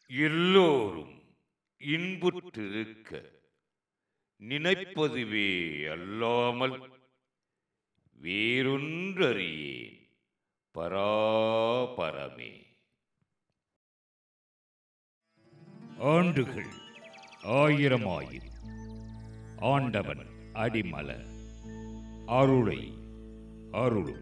எல்லோரும் இன்புற்றிருக்க நினைப்பதுவே அல்லாமல் வேறொன்றறியேன் பராபரமே ஆண்டுகள் ஆயிரமாயிரம் ஆண்டவன் அடிமல அருளை அருளும்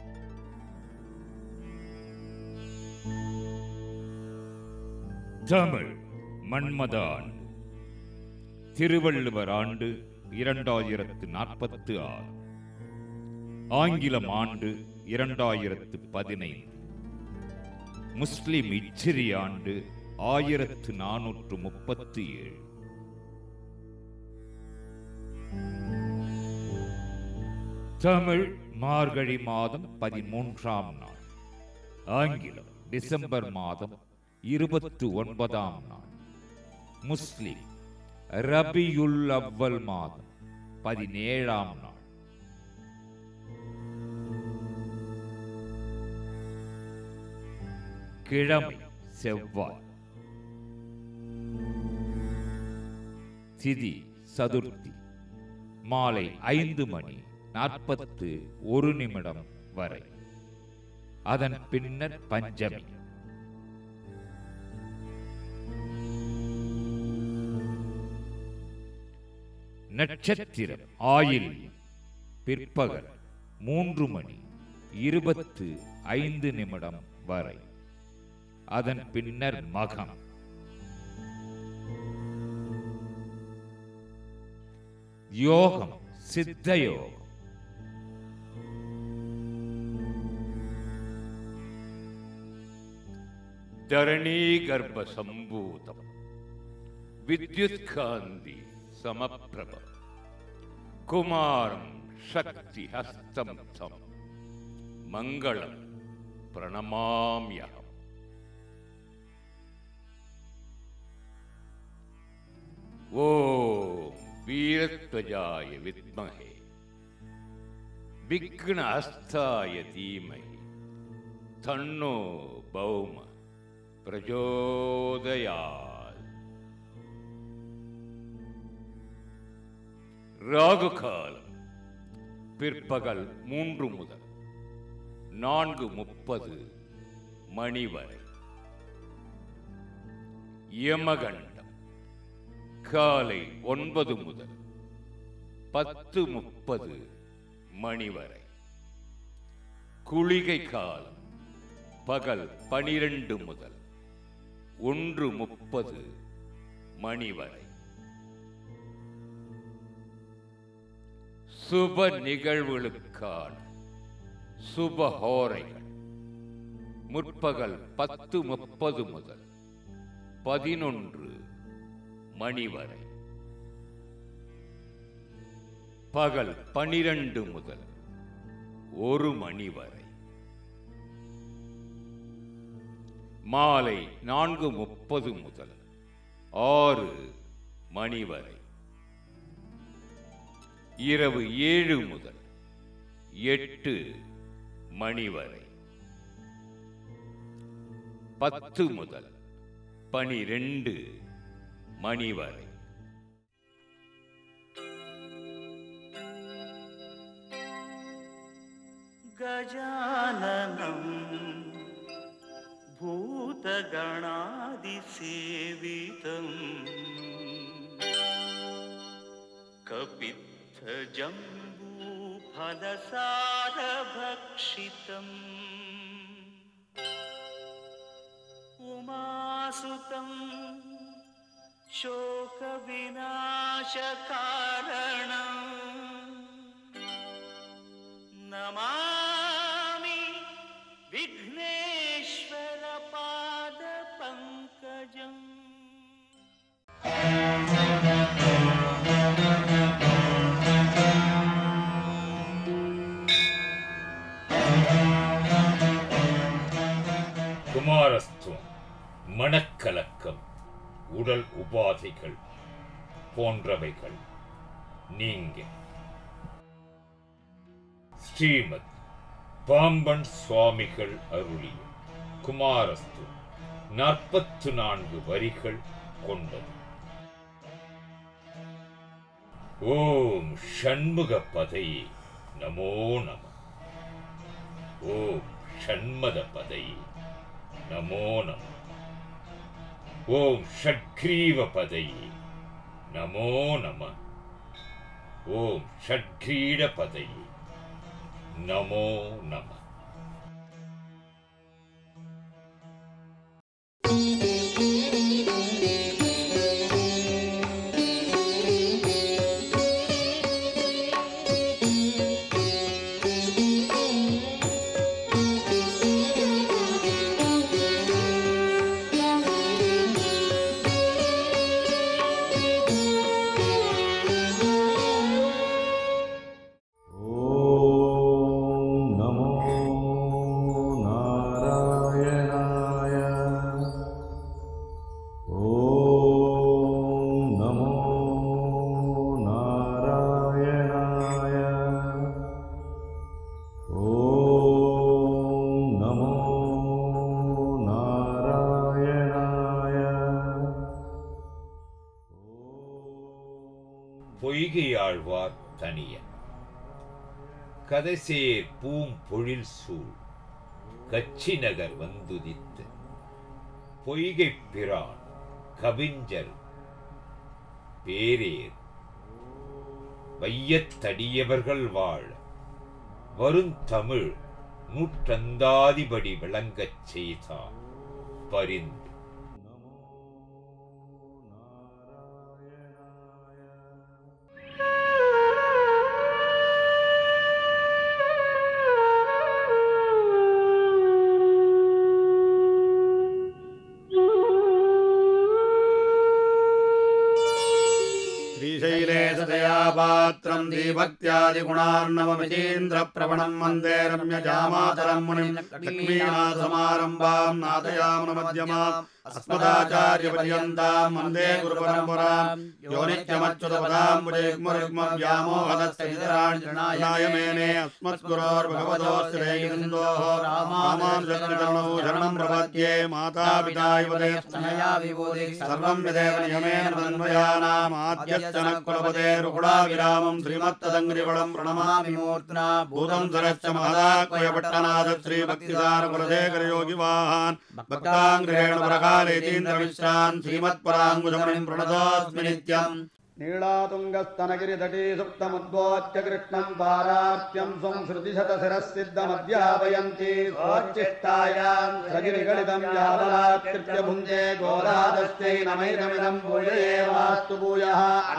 தமிழ் மன்மத ஆண்டு திருவள்ளுவர் ஆண்டு இரண்டாயிரத்து நாற்பத்து ஆறு ஆங்கிலம் ஆண்டு இரண்டாயிரத்து பதினைந்து முஸ்லிம் இச்சிரி ஆண்டு ஆயிரத்து நானூற்று முப்பத்தி ஏழு தமிழ் மார்கழி மாதம் பதிமூன்றாம் நாள் ஆங்கிலம் டிசம்பர் மாதம் இருபத்து ஒன்பதாம் நாள் முஸ்லிம் ரபியுல் அவ்வல் மாதம் பதினேழாம் நாள் கிழமை செவ்வாய் திதி சதுர்த்தி மாலை ஐந்து மணி நாற்பத்து ஒரு நிமிடம் வரை அதன் பின்னர் பஞ்சமி நட்சத்திரம் ஆயில் பிற்பகல் மூன்று மணி இருபத்து ஐந்து நிமிடம் வரை அதன் பின்னர் மகம் யோகம் சித்த யோகம் ధరణీ గర్భ సంభూతం విద్యుత్కాంతి సమప్రభ కుమారం శక్తి హస్తం తం మంగళం ప్రణమామ్యహం ஓம் வீரத்வஜாய வித்மஹே விக்ன அஸ்தாய தீமஹி தன்னோ பௌம பிரஜோதயாத் ராகு காலம் பிற்பகல் மூன்று முதல் நான்கு முப்பது மணி வரை யமகண்டம் காலை ஒன்பது முதல் பத்து முப்பது மணி வரை குளிகை காலம் பகல் பனிரெண்டு முதல் ஒன்று முப்பது மணி வரை சுப நிகழ்வுகளுக்கான சுபஹோரைகள் முற்பகல் பத்து முப்பது முதல் பதினொன்று மணி வரை பகல் பனிரெண்டு முதல் ஒரு மணி வரை மாலை நான்கு முப்பது முதல் ஆறு மணி வரை இரவு ஏழு முதல் எட்டு மணி வரை பத்து முதல் பனிரெண்டு மணி வரை गजाननम् भूतगणादिसेवितम् कपित्थजम्बूफलसारभक्षितम् उमासुतम् शोकविनाशकारणम् नमामि विघ्नेश्वरपादपङ्कजम् குமாரஸ்துவம் மனக்கலக்கம் உடல் உபாதைகள் போன்றவைகள் நீங்க ஸ்ரீமத் பாம்பன் சுவாமிகள் அருளிய குமாரஸ்து நாற்பத்து நான்கு வரிகள் கொண்டது ஓம் ஷண்முக பதையே நமோ நம ஓம் ஷண்மத பதையே நமோ நம ஓம் ஷட்கிரீவ பதையே நமோ நம ஓம் ஷட்கிரீட பதையே நமோ நம ॐ नमो नारायणाय ॐ नमो नारायणाय ॐ नमो नारायणाय பொய்கையாழ்வார் தனியன் கதைசேர் பூம் பொழில் சூழ் கச்சி நகர் வந்துதித்து பொய்கைப் பிரான் கவிஞர் பேரேர் வையத்தடியவர்கள் வாழ வருந்தமிழ் நூற்றந்தாதிபடி விளங்கச் செய்தார் பரிந்து श्रीशैले सदया पात्रम् दीभक्त्यादिगुणार्णवमितीन्द्रप्रवणम् वन्दे रम्यजामातरम् मुनिम् लक्ष्मीनाथसमारम्भाम् नाथयामनमध्यमाम् अस्मदाचार्यपर्यन्ताम् वन्दे गुरुपरम्पराम् यो नित्यमच्युतपदाम्बुजैर्मुरुग्मव्यामोहदस्यराय मेने अस्मद्गुरोर्भगवतोऽस्य दैगिन्दोः रामानुजचरणौ शरणम् प्रपद्ये मातापिता इव ते तनया विभूतिः सर्वं विदेव नियमेन तन्मयानामाद्यश्चन कुलपते रुकुडाविरामं श्रीमत्तदङ्ग्रिवळं प्रणमामि मूर्त्ना भूतं सरश्च महदाक्वयपट्टनाथ श्रीभक्तिसारकुलशेखरयोगिवाहान् भक्ताङ्ग्रहेण परकालेतीन्द्रमिश्रान् श्रीमत्पराङ्गुजमणिं प्रणतोऽस्मि नित्यम् नीलातुङ्गस्तनगिरितटी सुप्तमुद्बोध्य कृष्णम् पारार्त्यम् स्वम् श्रुतिशतशिरःसिद्धमध्यापयन्ति स्वोच्चिष्टायाम् सगिरिगलितम् यावलात्कृत्य भुञ्जे गोदादस्यै नमैरमिदम् भूयये वास्तु भूयः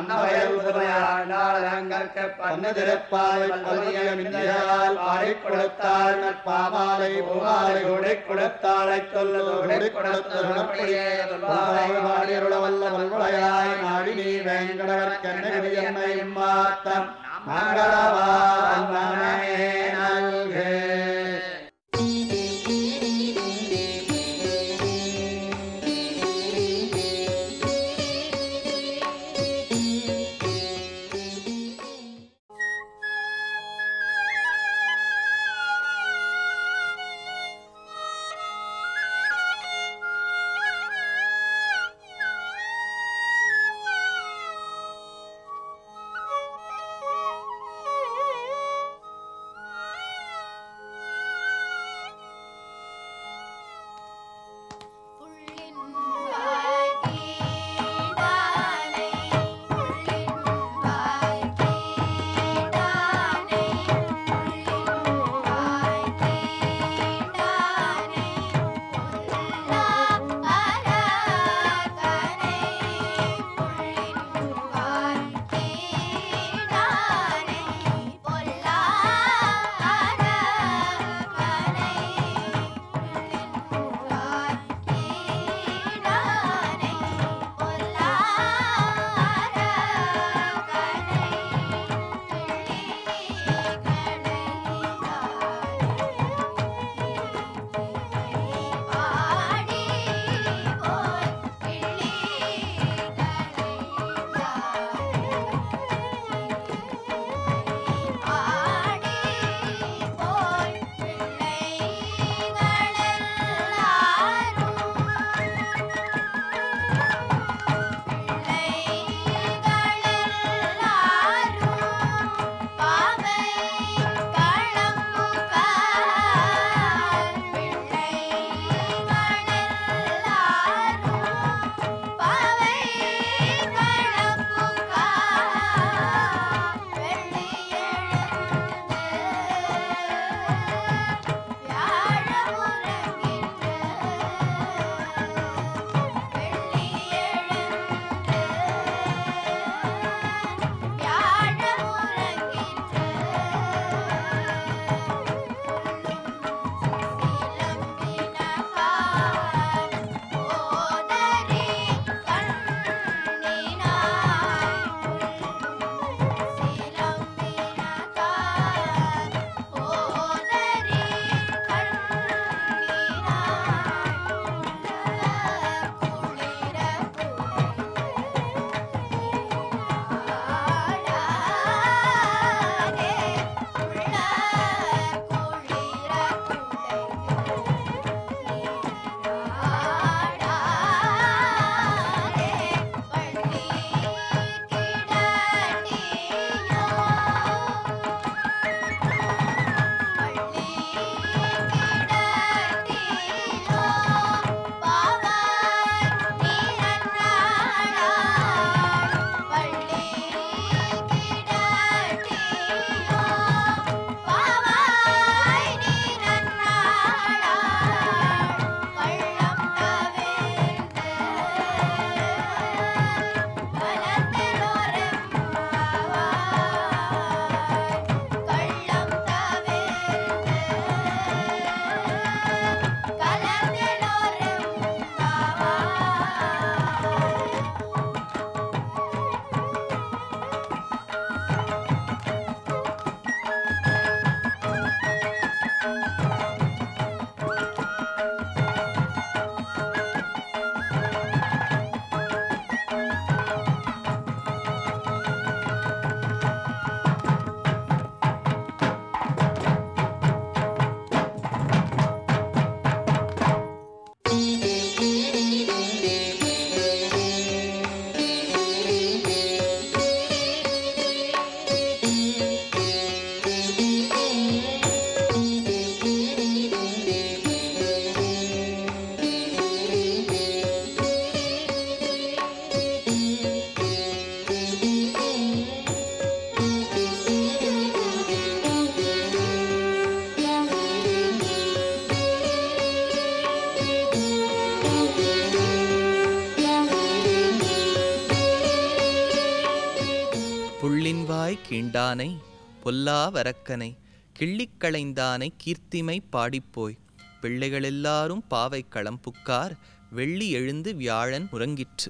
அன்னதிருப்பாவை பல்லியமின்றியால் பாடிக் கொடுத்தாள் நட்பாமாலை பூமாலை உடைக் கொடுத்தாளை சொல்லு உடைக் கொடுத்த சுடப்படியே பாடியருளவல்ல வல்வளையாய் நாடி நீ வேங்கடவர் கண்ணகிரி என்னை மாத்தம் மங்களவான் மனமே நல்கே ஆ வாய் கீண்டானை பொல்லா வரக்கனை கிள்ளிக் களைந்தானை கீர்த்திமை பாடிப்போய் பிள்ளைகளெல்லாரும் பாவை களம்புக்கார் வெள்ளி எழுந்து வியாழன் முறங்கிற்று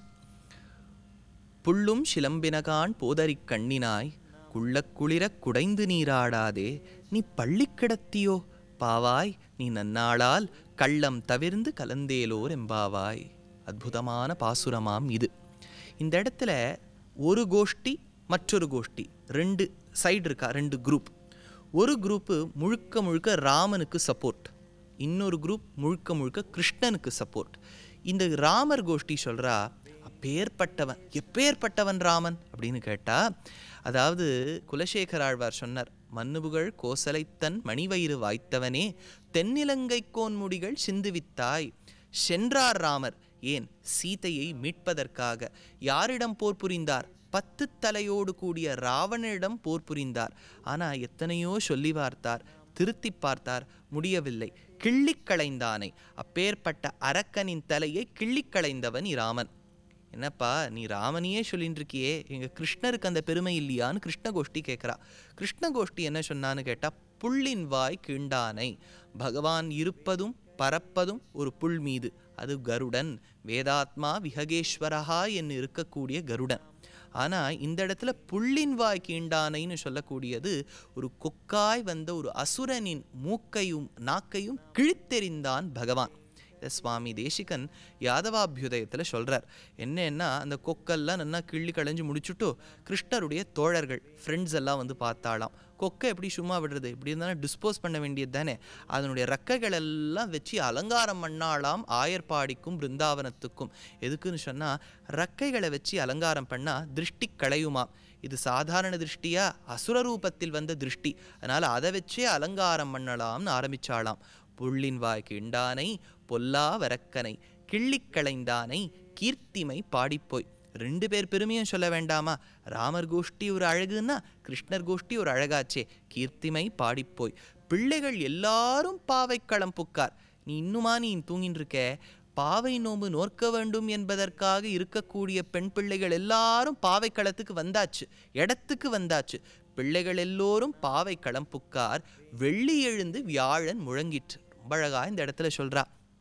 புள்ளும் சிலம்பினகான் போதரிக் கண்ணினாய் குள்ளக் குளிரக் குடைந்து நீராடாதே நீ பள்ளி கிடத்தியோ பாவாய் நீ நன்னாளால் கள்ளம் தவிர்ந்து கலந்தேலோர் எம்பாவாய் அற்புதமான பாசுரமாம் இது இந்த இடத்துல ஒரு கோஷ்டி மற்றொரு கோஷ்டி ரெண்டு சைடு இருக்கா ரெண்டு குரூப் ஒரு குரூப்பு முழுக்க முழுக்க ராமனுக்கு சப்போர்ட் இன்னொரு குரூப் முழுக்க முழுக்க கிருஷ்ணனுக்கு சப்போர்ட் இந்த ராமர் கோஷ்டி சொல்றா அப்பேற்பட்டவன் எப்பேற்பட்டவன் ராமன் அப்படின்னு கேட்டா அதாவது குலசேகர ஆழ்வார் சொன்னார் மன்னுபுகழ் கோசலைத்தன் மணிவயிறு வாய்த்தவனே தென்னிலங்கை கோன்முடிகள் சிந்துவித்தாய் சென்றார் ராமர் ஏன் சீதையை மீட்பதற்காக யாரிடம் போர் புரிந்தார் பத்து தலையோடு கூடிய ராவணனிடம் போர் புரிந்தார் ஆனா எத்தனையோ சொல்லி பார்த்தார் திருத்தி பார்த்தார் முடியவில்லை கிள்ளிக் களைந்தானை அப்பேற்பட்ட அரக்கனின் தலையை கிள்ளிக் களைந்தவன் இராமன் என்னப்பா நீ ராமனையே சொல்லிட்டு இருக்கியே எங்க கிருஷ்ணருக்கு அந்த பெருமை இல்லையான்னு கிருஷ்ண கோஷ்டி கேட்குறா கிருஷ்ண கோஷ்டி என்ன சொன்னான்னு கேட்டா புள்ளின் வாய் கீண்டானை பகவான் இருப்பதும் பறப்பதும் ஒரு புல் மீது அது கருடன் வேதாத்மா விஹகேஸ்வரஹா என்று இருக்கக்கூடிய கருடன் ஆனா இந்த இடத்துல புள்ளின் வாய் கீண்டானைன்னு சொல்லக்கூடியது ஒரு கொக்காய் வந்த ஒரு அசுரனின் மூக்கையும் நாக்கையும் கிழித்தெறிந்தான் பகவான் இதை சுவாமி தேசிகன் யாதவாபியுதயத்தில் சொல்றார் என்னன்னா அந்த கொக்கெல்லாம் நல்லா கிள்ளி களைஞ்சு முடிச்சுட்டு கிருஷ்ணருடைய தோழர்கள் ஃப்ரெண்ட்ஸ் எல்லாம் வந்து பார்த்தாலாம் கொக்கை எப்படி சும்மா விடுறது இப்படி இருந்தாலும் டிஸ்போஸ் பண்ண வேண்டியது தானே அதனுடைய ரெக்கைகள் எல்லாம் வச்சு அலங்காரம் பண்ணாலாம் ஆயர்பாடிக்கும் பிருந்தாவனத்துக்கும் எதுக்குன்னு சொன்னா ரெக்கைகளை வச்சு அலங்காரம் பண்ணா திருஷ்டி களையுமாம் இது சாதாரண திருஷ்டியா அசுர ரூபத்தில் வந்த திருஷ்டி அதனால அதை வச்சே அலங்காரம் பண்ணலாம்னு ஆரம்பிச்சாளாம் புள்ளின் வாய் கிண்டானை பொல்லா வரக்கனை கிள்ளிக் களைந்தானை கீர்த்திமை பாடிப்போய் ரெண்டு பேர் பெருமையும் சொல்ல வேண்டாமா ராமர் கோஷ்டி ஒரு அழகுன்னா கிருஷ்ணர் கோஷ்டி ஒரு அழகாச்சே கீர்த்திமை பாடிப்போய் பிள்ளைகள் எல்லாரும் பாவைக்களம் புக்கார் நீ இன்னுமா நீ தூங்கின்னு இருக்க பாவை நோம்பு நோற்க வேண்டும் என்பதற்காக இருக்கக்கூடிய பெண் பிள்ளைகள் எல்லாரும் பாவைக்களத்துக்கு வந்தாச்சு இடத்துக்கு வந்தாச்சு பிள்ளைகள் எல்லோரும் பாவை களம்புக்கார் வெள்ளி எழுந்து வியாழன் முழங்கிற்று ரொம்ப அழகா இந்த இடத்துல சொல்றா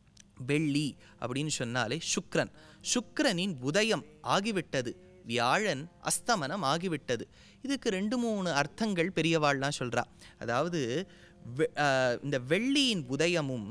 வெள்ளி அப்படின்னு சொன்னாலே சுக்ரன் சுக்கிரனின் உதயம் ஆகிவிட்டது வியாழன் அஸ்தமனம் ஆகிவிட்டது இதுக்கு ரெண்டு மூணு அர்த்தங்கள் பெரியவாள்லாம் சொல்றா அதாவது வெ- ஆஹ் இந்த வெள்ளியின் உதயமும்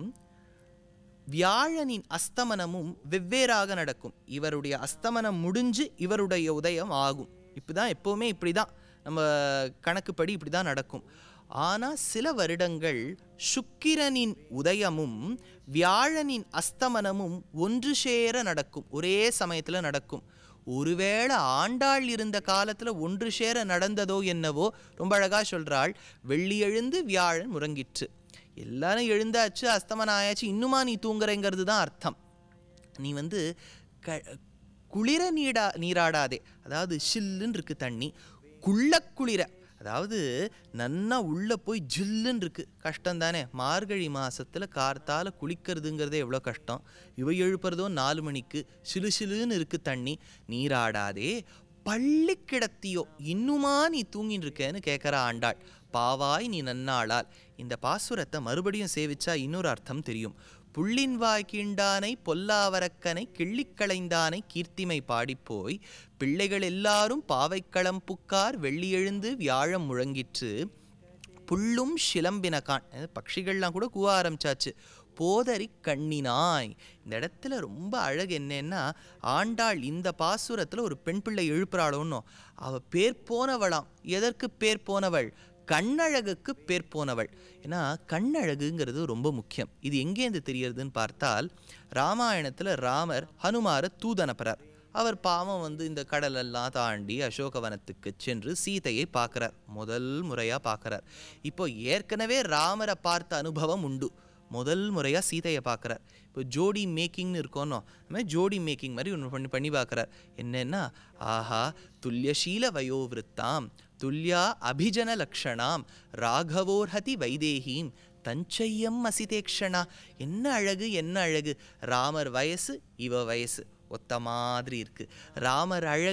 வியாழனின் அஸ்தமனமும் வெவ்வேறாக நடக்கும் இவருடைய அஸ்தமனம் முடிஞ்சு இவருடைய உதயம் ஆகும் இப்படிதான் எப்போவுமே இப்படி தான் நம்ம கணக்குப்படி இப்படி தான் நடக்கும் ஆனால் சில வருடங்கள் சுக்கிரனின் உதயமும் வியாழனின் அஸ்தமனமும் ஒன்று சேர நடக்கும் ஒரே சமயத்தில் நடக்கும் ஒருவேளை ஆண்டாள் இருந்த காலத்தில் ஒன்று சேர நடந்ததோ என்னவோ ரொம்ப அழகா சொல்றாள் வெள்ளி எழுந்து வியாழன் முறங்கிற்று எல்லாரும் எழுந்தாச்சு அஸ்தமனம் ஆயாச்சு இன்னுமா நீ தூங்குறேங்கிறது தான் அர்த்தம் நீ வந்து க குளிர நீடா நீராடாதே அதாவது சில்லுன்னு இருக்கு தண்ணி குள்ள குளிர அதாவது நன்னா உள்ள போய் ஜில்லுன்னு இருக்கு கஷ்டம் தானே மார்கழி மாசத்துல கார்த்தால குளிக்கிறதுங்கிறதே எவ்வளோ கஷ்டம் இவ எழுப்புறதோ நாலு மணிக்கு சிலு சிலுன்னு இருக்கு தண்ணி நீராடாதே பள்ளி கிடத்தியோ இன்னுமா நீ தூங்கின்னு இருக்கேன்னு கேட்குறா ஆண்டாள் பாவாய் நீ நன்னாளால் இந்த பாசுரத்தை மறுபடியும் சேவிச்சா இன்னொரு அர்த்தம் தெரியும் புள்ளின் வாய் கீண்டானை பொல்லாவரக்கனை கிள்ளிக் களைந்தானை கீர்த்திமை பாடிப்போய் பிள்ளைகள் எல்லாரும் பாவைக்களம் புக்கார் வெள்ளி எழுந்து வியாழம் முழங்கிற்று புல்லும் சிலம்பினகான் அஹ் பட்சிகள்லாம் கூட கூவ ஆரம்பிச்சாச்சு போதரி கண்ணினாய் இந்த இடத்துல ரொம்ப அழகு என்னன்னா ஆண்டாள் இந்த பாசுரத்துல ஒரு பெண் பிள்ளை எழுப்புறாளோன்னோ அவ பேர் போனவளாம் எதற்கு பேர் போனவள் கண்ணழகுக்கு பேர் போனவள் ஏன்னா கண்ணழகுங்கிறது ரொம்ப முக்கியம் இது எங்கேருந்து தெரியறதுன்னு பார்த்தால் ராமாயணத்துல ராமர் ஹனுமாரை தூதனப்புறார் அவர் பாவம் வந்து இந்த கடலெல்லாம் தாண்டி அசோகவனத்துக்கு சென்று சீதையை பார்க்கறார் முதல் முறையா பார்க்கறார் இப்போ ஏற்கனவே ராமரை பார்த்த அனுபவம் உண்டு முதல் முறையா சீதையை பார்க்கறார் இப்போ ஜோடி மேக்கிங்னு இருக்கோனோ அந்த மாதிரி ஜோடி மேக்கிங் மாதிரி ஒன்று பண்ணி பண்ணி பார்க்கறார் என்னன்னா ஆஹா துல்லியசீல வயோவிருத்தாம் துல்யா அபிஜன லக்ஷணாம் ராகவோர்ஹதி வைதேகீம் தஞ்சையம் அசிதேக்ஷணா என்ன அழகு என்ன அழகு ராமர் வயசு இவ வயசு ஒத்த மாதிரி இருக்கு ராமர் அழகு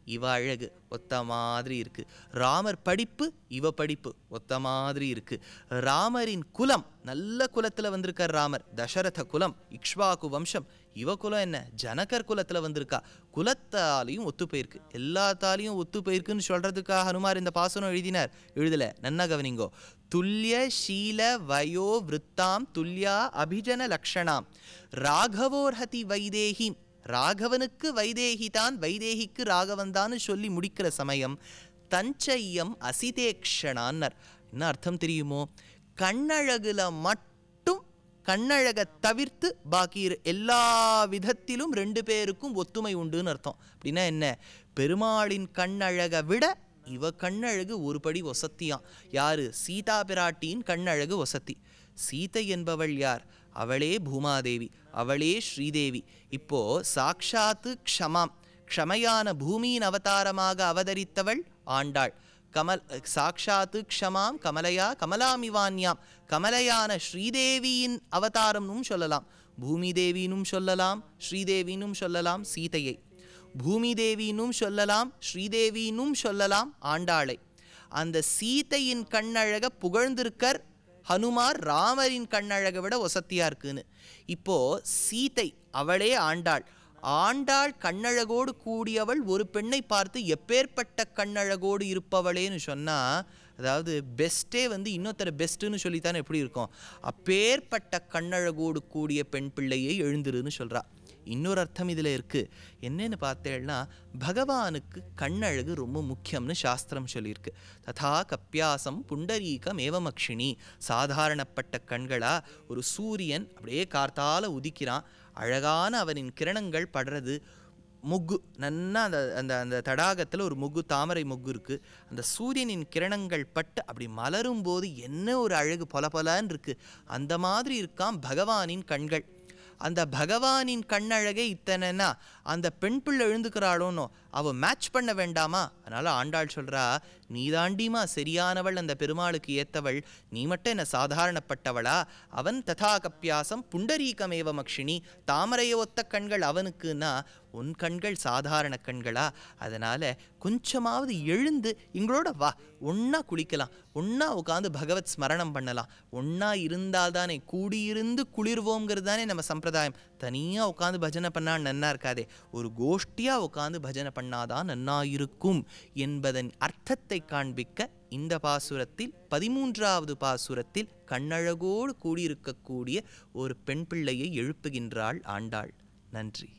இவ அழகு ஒத்த மாதிரி இருக்கு ராமர் படிப்பு இவ படிப்பு ஒத்த மாதிரி இருக்கு ராமரின் குலம் நல்ல குலத்துல வந்திருக்கார் ராமர் தசரத குலம் இக்ஷ்வாகு வம்சம் இவ குலம் என்ன ஜனகர் குலத்துல வந்திருக்கா குலத்தாலையும் ஒத்து போயிருக்கு எல்லாத்தாலையும் ஒத்து போயிருக்குன்னு சொல்றதுக்காக ஹனுமார் இந்த பாசனம் எழுதினார் எழுதல நன்னா கவனிங்கோ துல்லிய சீல வயோ விருத்தாம் துல்லியா அபிஜன லக்ஷணாம் ராகவோர்ஹதி வைதேகி ராகவனுக்கு வைதேகி தான் வைதேகிக்கு ராகவன் தான் சொல்லி முடிக்கிற சமயம் தஞ்சையம் அசிதேக்ஷணான்னர் என்ன அர்த்தம் தெரியுமோ கண்ணழகுல மட்டும் கண்ணழகை தவிர்த்து பாக்கி இரு- எல்லா விதத்திலும் ரெண்டு பேருக்கும் ஒத்துமை உண்டுன்னு அர்த்தம் அப்படின்னா என்ன பெருமாளின் கண்ணழகை விட இவ கண்ணழகு ஒரு படி ஒசத்தியாம் யாரு சீதா பிராட்டியின் கண்ணழகு ஒசத்தி சீதை என்பவள் யார் அவளே பூமாதேவி அவளே ஸ்ரீதேவி இப்போ சாக்ஷாத்து க்ஷமாம் க்ஷமையான பூமியின் அவதாரமாக அவதரித்தவள் ஆண்டாள் கமல் சாக்ஷாத்து க்ஷமாம் கமலையா கமலாமிவான்யாம் கமலையான ஸ்ரீதேவியின் அவதாரம்னும் சொல்லலாம் பூமி தேவினும் சொல்லலாம் ஸ்ரீதேவினும் சொல்லலாம் சீதையை பூமி தேவினும் சொல்லலாம் ஸ்ரீதேவினும் சொல்லலாம் ஆண்டாளை அந்த சீதையின் கண்ணழக புகழ்ந்திருக்கர் ஹனுமார் ராமரின் கண்ணழகை விட ஒசத்தியா இருக்குன்னு இப்போ சீதை அவளே ஆண்டாள் ஆண்டாள் கண்ணழகோடு கூடியவள் ஒரு பெண்ணை பார்த்து எப்பேற்பட்ட கண்ணழகோடு இருப்பவளேன்னு சொன்னா அதாவது பெஸ்ட்டே வந்து இன்னொருத்தர பெஸ்ட்டுன்னு சொல்லித்தானே எப்படி இருக்கும் அப்பேற்பட்ட கண்ணழகோடு கூடிய பெண் பிள்ளையை எழுந்திருன்னு சொல்றா இன்னொரு அர்த்தம் இதில் இருக்கு என்னன்னு பார்த்தேன்னா பகவானுக்கு கண்ணழகு ரொம்ப முக்கியம்னு சாஸ்திரம் சொல்லியிருக்கு ததா கப்பியாசம் புண்டரீகம் ஏவமக்ஷினி சாதாரணப்பட்ட கண்களா ஒரு சூரியன் அப்படியே கார்த்தால உதிக்கிறான் அழகான அவனின் கிரணங்கள் படுறது முக்கு நன்னா அந்த அந்த அந்த தடாகத்தில் ஒரு முக்கு தாமரை முக்கு இருக்கு அந்த சூரியனின் கிரணங்கள் பட்டு அப்படி மலரும் போது என்ன ஒரு அழகு பொலபொலன்னு இருக்கு அந்த மாதிரி இருக்காம் பகவானின் கண்கள் அந்த பகவானின் கண்ணழகே இத்தனைன்னா அந்த பெண் பிள்ளை எழுந்துக்கிறாளோனோ அவ மேட்ச் பண்ண வேண்டாமா அதனால ஆண்டாள் சொல்றா நீ தாண்டிமா சரியானவள் அந்த பெருமாளுக்கு ஏத்தவள் நீ மட்டும் என்ன சாதாரணப்பட்டவளா அவன் ததா கப்பியாசம் புண்டரீகமேவ மக்ஷினி தாமரையை ஒத்த கண்கள் அவனுக்குன்னா உன் கண்கள் சாதாரண கண்களா அதனால கொஞ்சமாவது எழுந்து எங்களோட வா ஒண்ணா குளிக்கலாம் ஒண்ணா உட்காந்து பகவத் ஸ்மரணம் பண்ணலாம் ஒண்ணா இருந்தால்தானே கூடியிருந்து குளிர்வோங்கிறது தானே நம்ம சம்பிரதாயம் தனியா உட்காந்து பஜனை பண்ணா நன்னா இருக்காதே ஒரு கோஷ்டியா உட்காந்து பஜனை பண்ணாதான் நன்னா இருக்கும் என்பதன் அர்த்தத்தை காண்பிக்க இந்த பாசுரத்தில் பதிமூன்றாவது பாசுரத்தில் கண்ணழகோடு கூடியிருக்கக்கூடிய ஒரு பெண் பிள்ளையை எழுப்புகின்றாள் ஆண்டாள் நன்றி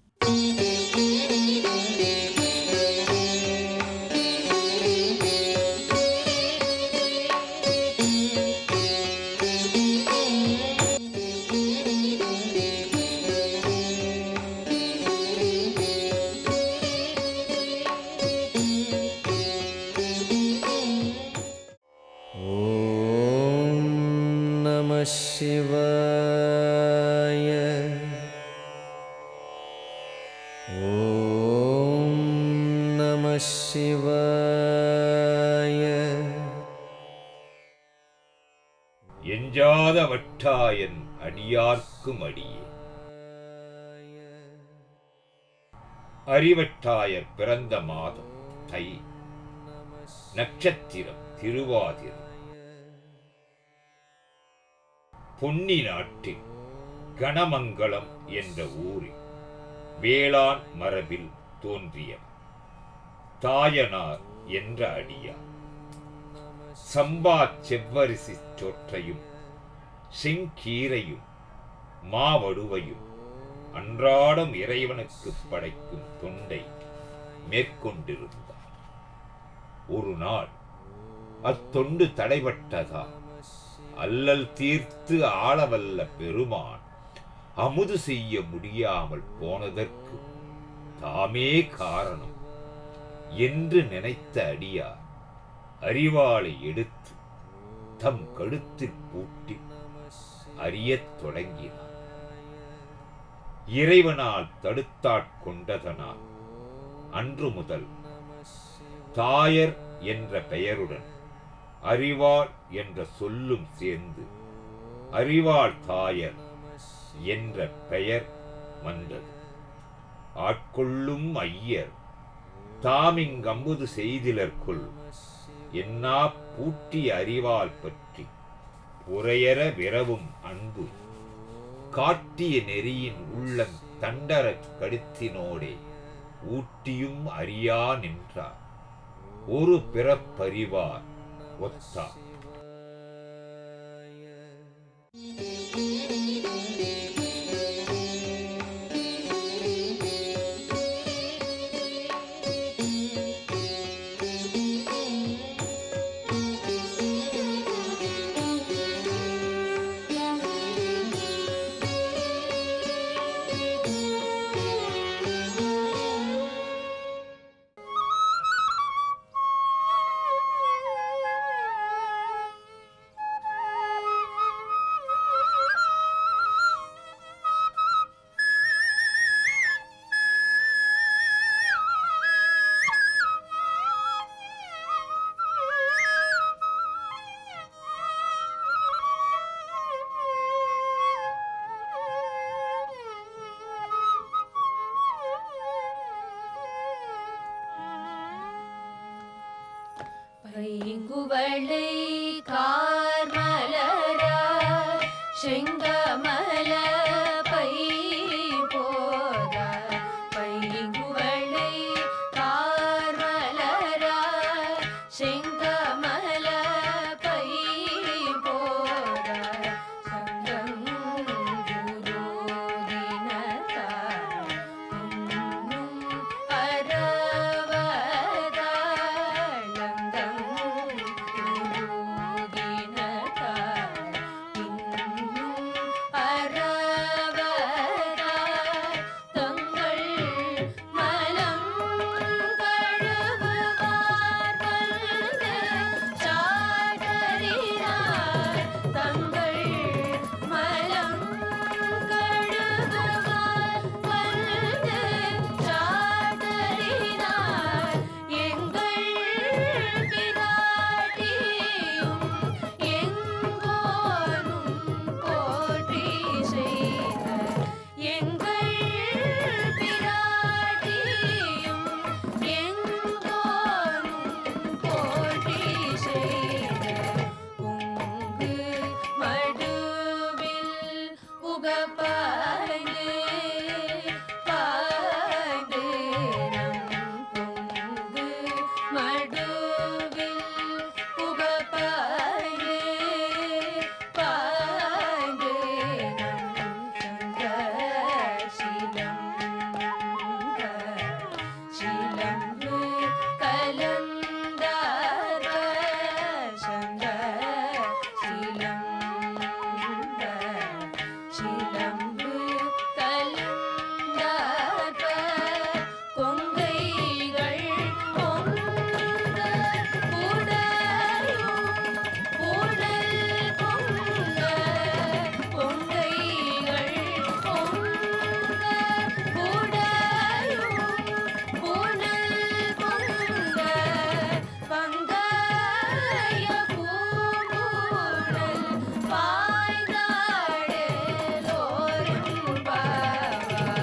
ॐ नमः शिवाय ॐ नमः शिवाय எஞ்சாத வட்டாயன் அடியார்க்கும் அடியே அறிவட்டாயர் பிறந்த மாதம் தை நட்சத்திரம் திருவாதிரை பொன்னி நாட்டில் கணமங்கலம் என்ற ஊரில் வேளாண் மரபில் தோன்றியவர் தாயனார் என்ற அடியார் சம்பா செவ்வரிசி சொற்றையும் செங்கீரையும் மாவடுவையும் அன்றாடம் இறைவனுக்கு படைக்கும் தொண்டை மேற்கொண்டிருந்தார் ஒரு நாள் அத்தொண்டு தடைபட்டதா அல்லல் தீர்த்து ஆளவல்ல பெருமான் அமுது செய்ய முடியாமல் போனதற்கு தாமே காரணம் என்று நினைத்த அடியார் அறிவாளை எடுத்து தம் கழுத்தில் பூட்டி அறியத் தொடங்கினார் இறைவனால் தடுத்தாட்கொண்டதனால் அன்று முதல் தாயர் என்ற பெயருடன் அறிவாள் என்ற சொல்லும் சேர்ந்து அறிவாள் தாயர் என்ற பெயர் வந்தது ஆட்கொள்ளும் ஐயர் தாமிங்கம்புது செய்திலர்க்குள் என்னா பூட்டி அறிவால் பற்றி புறையற விரவும் அன்பு காட்டிய நெறியின் உள்ளம் தண்டரக் கடுத்தினோடே ஊட்டியும் அறியா நின்றார் ஒரு பிறப்பறிவார் ஒத்தார் பைங்குவளை கார்மலரார் செங்கமல பை போத பைங்குவளை கார்மலரார் செங்கமல பை போத சங்கங்குருதினத்தார் என்னும் தங்கள் மலம் கழுவுவார் வந்து சாதறினார் எங்கள் பிராட்டியும் எங்கோனும் போற்றி செய்த எங்கள் பிராட்டியும் எங்கோனும் போற்றி செய்த பொங்கு மடுவில் புகப்பாய்ந்து பாய்ந்து நம் பொங்கு மடுவில் புகப்பாய்ந்து பாய்ந்து நம் சங்க சிலம்பு கலந்தார சங்க சிலம்ப சிலம்பு கலந்தார கொங்கைகள் பொங்க உடையும் உடல் பொங்க கொங்கைகள் பொங்க உடையும் புனல் பொங்க பங்காய பூங்குழல் பாய்ந்தாடலோரும் பாவார்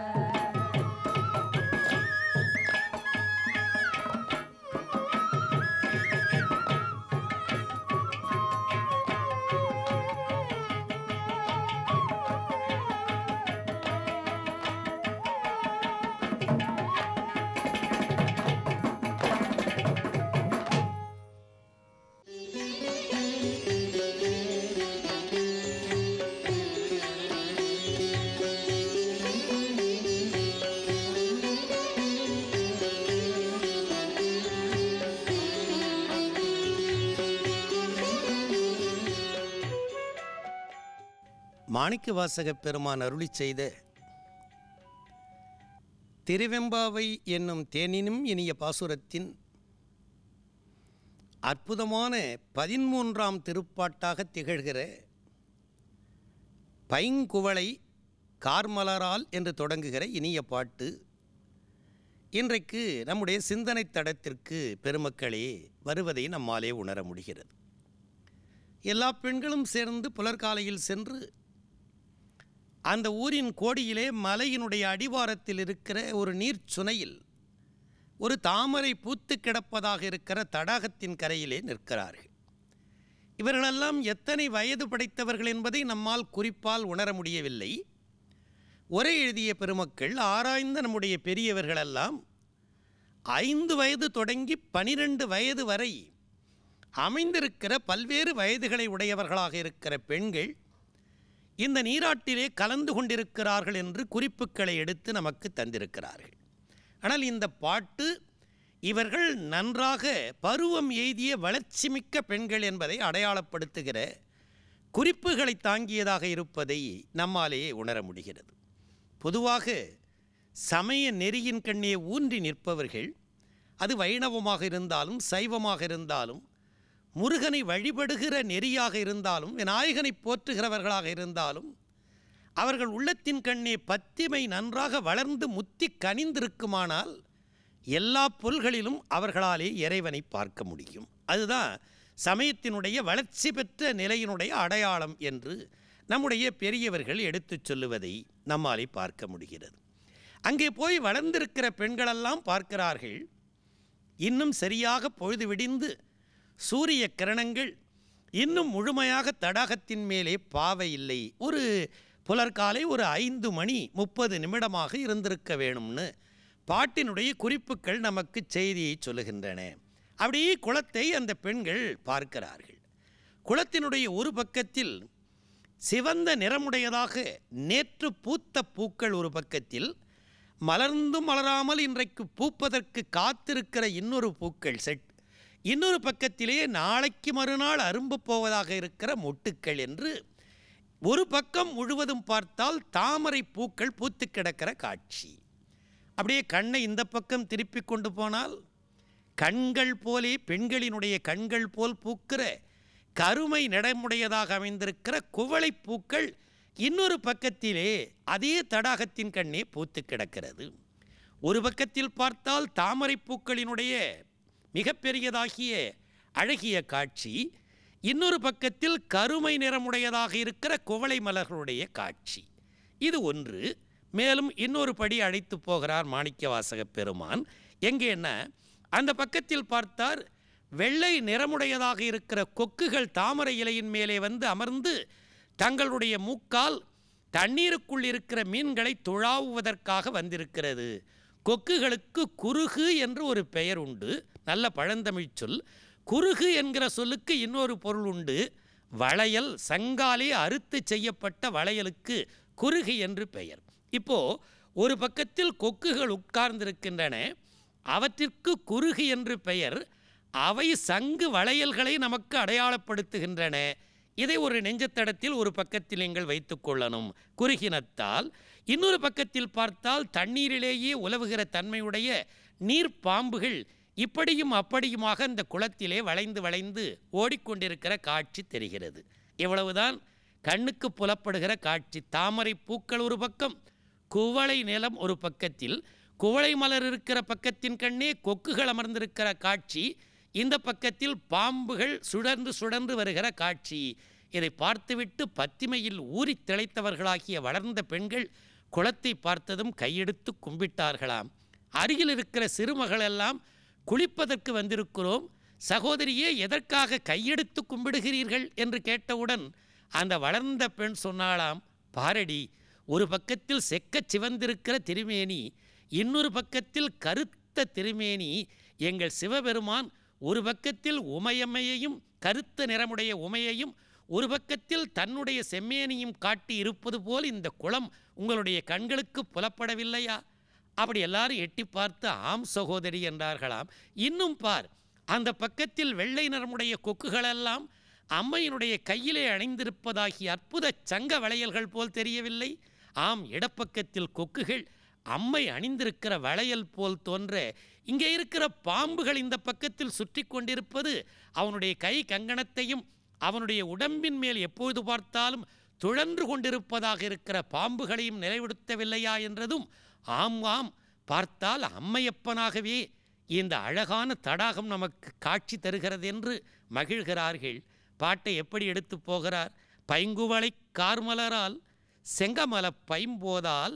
மாணிக்க வாசகப் பெருமான் அருளிச் செய்த திருவெம்பாவை என்னும் தேனினும் இனிய பாசுரத்தின் அற்புதமான பதிமூன்றாம் திருப்பாட்டாக திகழ்கிற பைங்குவளை கார்மலரால் என்று தொடங்குகிற இனிய பாட்டு இன்றைக்கு நம்முடைய சிந்தனை தடத்திற்கு பெருமக்களே வருவதை நம்மாலே உணர முடிகிறது எல்லா பெண்களும் சேர்ந்து புலர்காலையில் சென்று அந்த ஊரின் கோடியிலே மலையினுடைய அடிவாரத்தில் இருக்கிற ஒரு நீர்ச்சுனையில் ஒரு தாமரை பூத்து கிடப்பதாக இருக்கிற தடாகத்தின் கரையிலே நிற்கிறார்கள் இவர்களெல்லாம் எத்தனை வயது படைத்தவர்கள் என்பதை நம்மால் குறிப்பால் உணர முடியவில்லை உரை எழுதிய பெருமக்கள் ஆராய்ந்த நம்முடைய பெரியவர்களெல்லாம் ஐந்து வயது தொடங்கி பனிரெண்டு வயது வரை அமைந்திருக்கிற பல்வேறு வயதுகளை உடையவர்களாக இருக்கிற பெண்கள் இந்த நீராட்டிலே கலந்து கொண்டிருக்கிறார்கள் என்று குறிப்புகளை எடுத்து நமக்கு தந்திருக்கிறார்கள் ஆனால் இந்த பாட்டு இவர்கள் நன்றாக பருவம் எய்திய வளர்ச்சிமிக்க பெண்கள் என்பதை அடையாளப்படுத்துகிற குறிப்புகளை தாங்கியதாக இருப்பதை நம்மாலே உணர முடிகிறது பொதுவாக சமய நெறியின் கண்ணே ஊன்றி நிற்பவர்கள் அது வைணவமாக இருந்தாலும் சைவமாக இருந்தாலும் முருகனை வழிபடுகிற நெறியாக இருந்தாலும் விநாயகனை போற்றுகிறவர்களாக இருந்தாலும் அவர்கள் உள்ளத்தின் கண்ணே பத்திமை நன்றாக வளர்ந்து முத்தி கனிந்திருக்குமானால் எல்லா பொருள்களிலும் அவர்களாலே இறைவனை பார்க்க முடியும் அதுதான் சமயத்தினுடைய வளர்ச்சி பெற்ற நிலையினுடைய அடையாளம் என்று நம்முடைய பெரியவர்கள் எடுத்துச் சொல்லுவதை நம்மாலே பார்க்க முடிகிறது அங்கே போய் வளர்ந்திருக்கிற பெண்களெல்லாம் பார்க்கிறார்கள் இன்னும் சரியாக பொழுது விடிந்து சூரிய கிரணங்கள் இன்னும் முழுமையாக தடாகத்தின் மேலே பாவை இல்லை ஒரு புலர்காலை ஒரு ஐந்து மணி முப்பது நிமிடமாக இருந்திருக்க வேணும்னு பாட்டினுடைய குறிப்புகள் நமக்கு செய்தியை சொல்லுகின்றன அப்படியே குளத்தை அந்த பெண்கள் பார்க்கிறார்கள் குளத்தினுடைய ஒரு பக்கத்தில் சிவந்த நிறமுடையதாக நேற்று பூத்த பூக்கள் ஒரு பக்கத்தில் மலர்ந்தும் மலராமல் இன்றைக்கு பூப்பதற்கு காத்திருக்கிற இன்னொரு பூக்கள் செட் இன்னொரு பக்கத்திலே நாளைக்கு மறுநாள் அரும்பு போவதாக இருக்கிற மொட்டுக்கள் என்று ஒரு பக்கம் முழுவதும் பார்த்தால் தாமரை பூக்கள் பூத்து கிடக்கிற காட்சி அப்படியே கண்ணை இந்த பக்கம் திருப்பி கொண்டு போனால் கண்கள் போலே பெண்களினுடைய கண்கள் போல் பூக்கிற கருமை நிறமுடையதாக அமைந்திருக்கிற குவளை பூக்கள் இன்னொரு பக்கத்திலே அதே தடாகத்தின் கண்ணே பூத்து கிடக்கிறது ஒரு பக்கத்தில் பார்த்தால் தாமரை பூக்களினுடைய மிகப்பெரியதாகிய அழகிய காட்சி இன்னொரு பக்கத்தில் கருமை நிறமுடையதாக இருக்கிற குவளை மலர்களுடைய காட்சி இது ஒன்று மேலும் இன்னொரு படி அழைத்து போகிறார் மாணிக்கவாசக பெருமான் எங்கேன்னா அந்த பக்கத்தில் பார்த்தார் வெள்ளை நிறமுடையதாக இருக்கிற கொக்குகள் தாமரை இலையின் மேலே வந்து அமர்ந்து தங்களுடைய மூக்கால் தண்ணீருக்குள் இருக்கிற மீன்களை துழாவுவதற்காக வந்திருக்கிறது கொக்குகளுக்கு குருகு என்று ஒரு பெயர் உண்டு நல்ல பழந்தமிழ் சொல் குருகு என்கிற சொல்லுக்கு இன்னொரு பொருள் உண்டு வளையல் சங்காலே அறுத்து செய்யப்பட்ட வளையலுக்கு குருகு என்று பெயர் இப்போ ஒரு பக்கத்தில் கொக்குகள் உட்கார்ந்திருக்கின்றன அவற்றிற்கு குருகு என்று பெயர் அவை சங்கு வளையல்களை நமக்கு அடையாளப்படுத்துகின்றன இதை ஒரு நெஞ்சத்தடத்தில் ஒரு பக்கத்தில் நீங்கள் வைத்துக் கொள்ளணும் குறுகினத்தால் இன்னொரு பக்கத்தில் பார்த்தால் தண்ணீரிலேயே உலவுகிற தன்மையுடைய நீர் பாம்புகள் இப்படியும் அப்படியுமாக அந்த குளத்திலே வளைந்து வளைந்து ஓடிக்கொண்டிருக்கிற காட்சி தெரிகிறது இவ்வளவுதான் கண்ணுக்கு புலப்படுகிற காட்சி தாமரை பூக்கள் ஒரு பக்கம் குவளை நிலம் ஒரு பக்கத்தில் குவளை மலர் இருக்கிற பக்கத்தின் கண்ணே கொக்குகள் அமர்ந்திருக்கிற காட்சி இந்த பக்கத்தில் பாம்புகள் சுழன்று சுழன்று வருகிற காட்சி இதை பார்த்துவிட்டு பத்திமையில் ஊறித் திளைத்தவர்களாகிய வளர்ந்த பெண்கள் குளத்தை பார்த்ததும் கையெடுத்து கும்பிட்டார்களாம் அருகில் இருக்கிற சிறுமகளெல்லாம் குளிப்பதற்கு வந்திருக்கிறோம் சகோதரியே எதற்காக கையெடுத்து கும்பிடுகிறீர்கள் என்று கேட்டவுடன் அந்த வளர்ந்த பெண் சொன்னாளாம் பாரடி ஒரு பக்கத்தில் செக்கச் சிவந்திருக்கிற திருமேனி இன்னொரு பக்கத்தில் கருத்த திருமேனி எங்கள் சிவபெருமான் ஒரு பக்கத்தில் உமையம்மையையும் கருத்த நிறமுடைய உமையையும் ஒரு பக்கத்தில் தன்னுடைய செம்மேனியும் காட்டி இருப்பது போல் இந்த குளம் உங்களுடைய கண்களுக்கு புலப்படவில்லையா அப்படி எல்லாரும் எட்டி பார்த்து ஆம் சகோதரி என்றார்களாம் இன்னும் பார் அந்த பக்கத்தில் வெள்ளை நிறமுடைய கொக்குகளெல்லாம் அம்மையினுடைய கையிலே அணிந்திருப்பதாகிய அற்புத சங்க வளையல்கள் போல் தெரியவில்லை ஆம் இடப்பக்கத்தில் கொக்குகள் அம்மை அணிந்திருக்கிற வளையல் போல் தோன்ற இங்கே இருக்கிற பாம்புகள் இந்த பக்கத்தில் சுற்றி கொண்டிருப்பது அவனுடைய கை கங்கணத்தையும் அவனுடைய உடம்பின் மேல் எப்பொழுது பார்த்தாலும் துழன்று கொண்டிருப்பதாக இருக்கிற பாம்புகளையும் நிலைப்படுத்தவில்லையா என்றதும் ஆம் ஆம் பார்த்தால் அம்மையப்பனாகவே இந்த அழகான தடாகம் நமக்கு காட்சி தருகிறது என்று மகிழ்கிறார்கள் பாட்டை எப்படி எடுத்து போகிறார் பைங்குவளை கார்மலரால் செங்கமல பைம்போதால்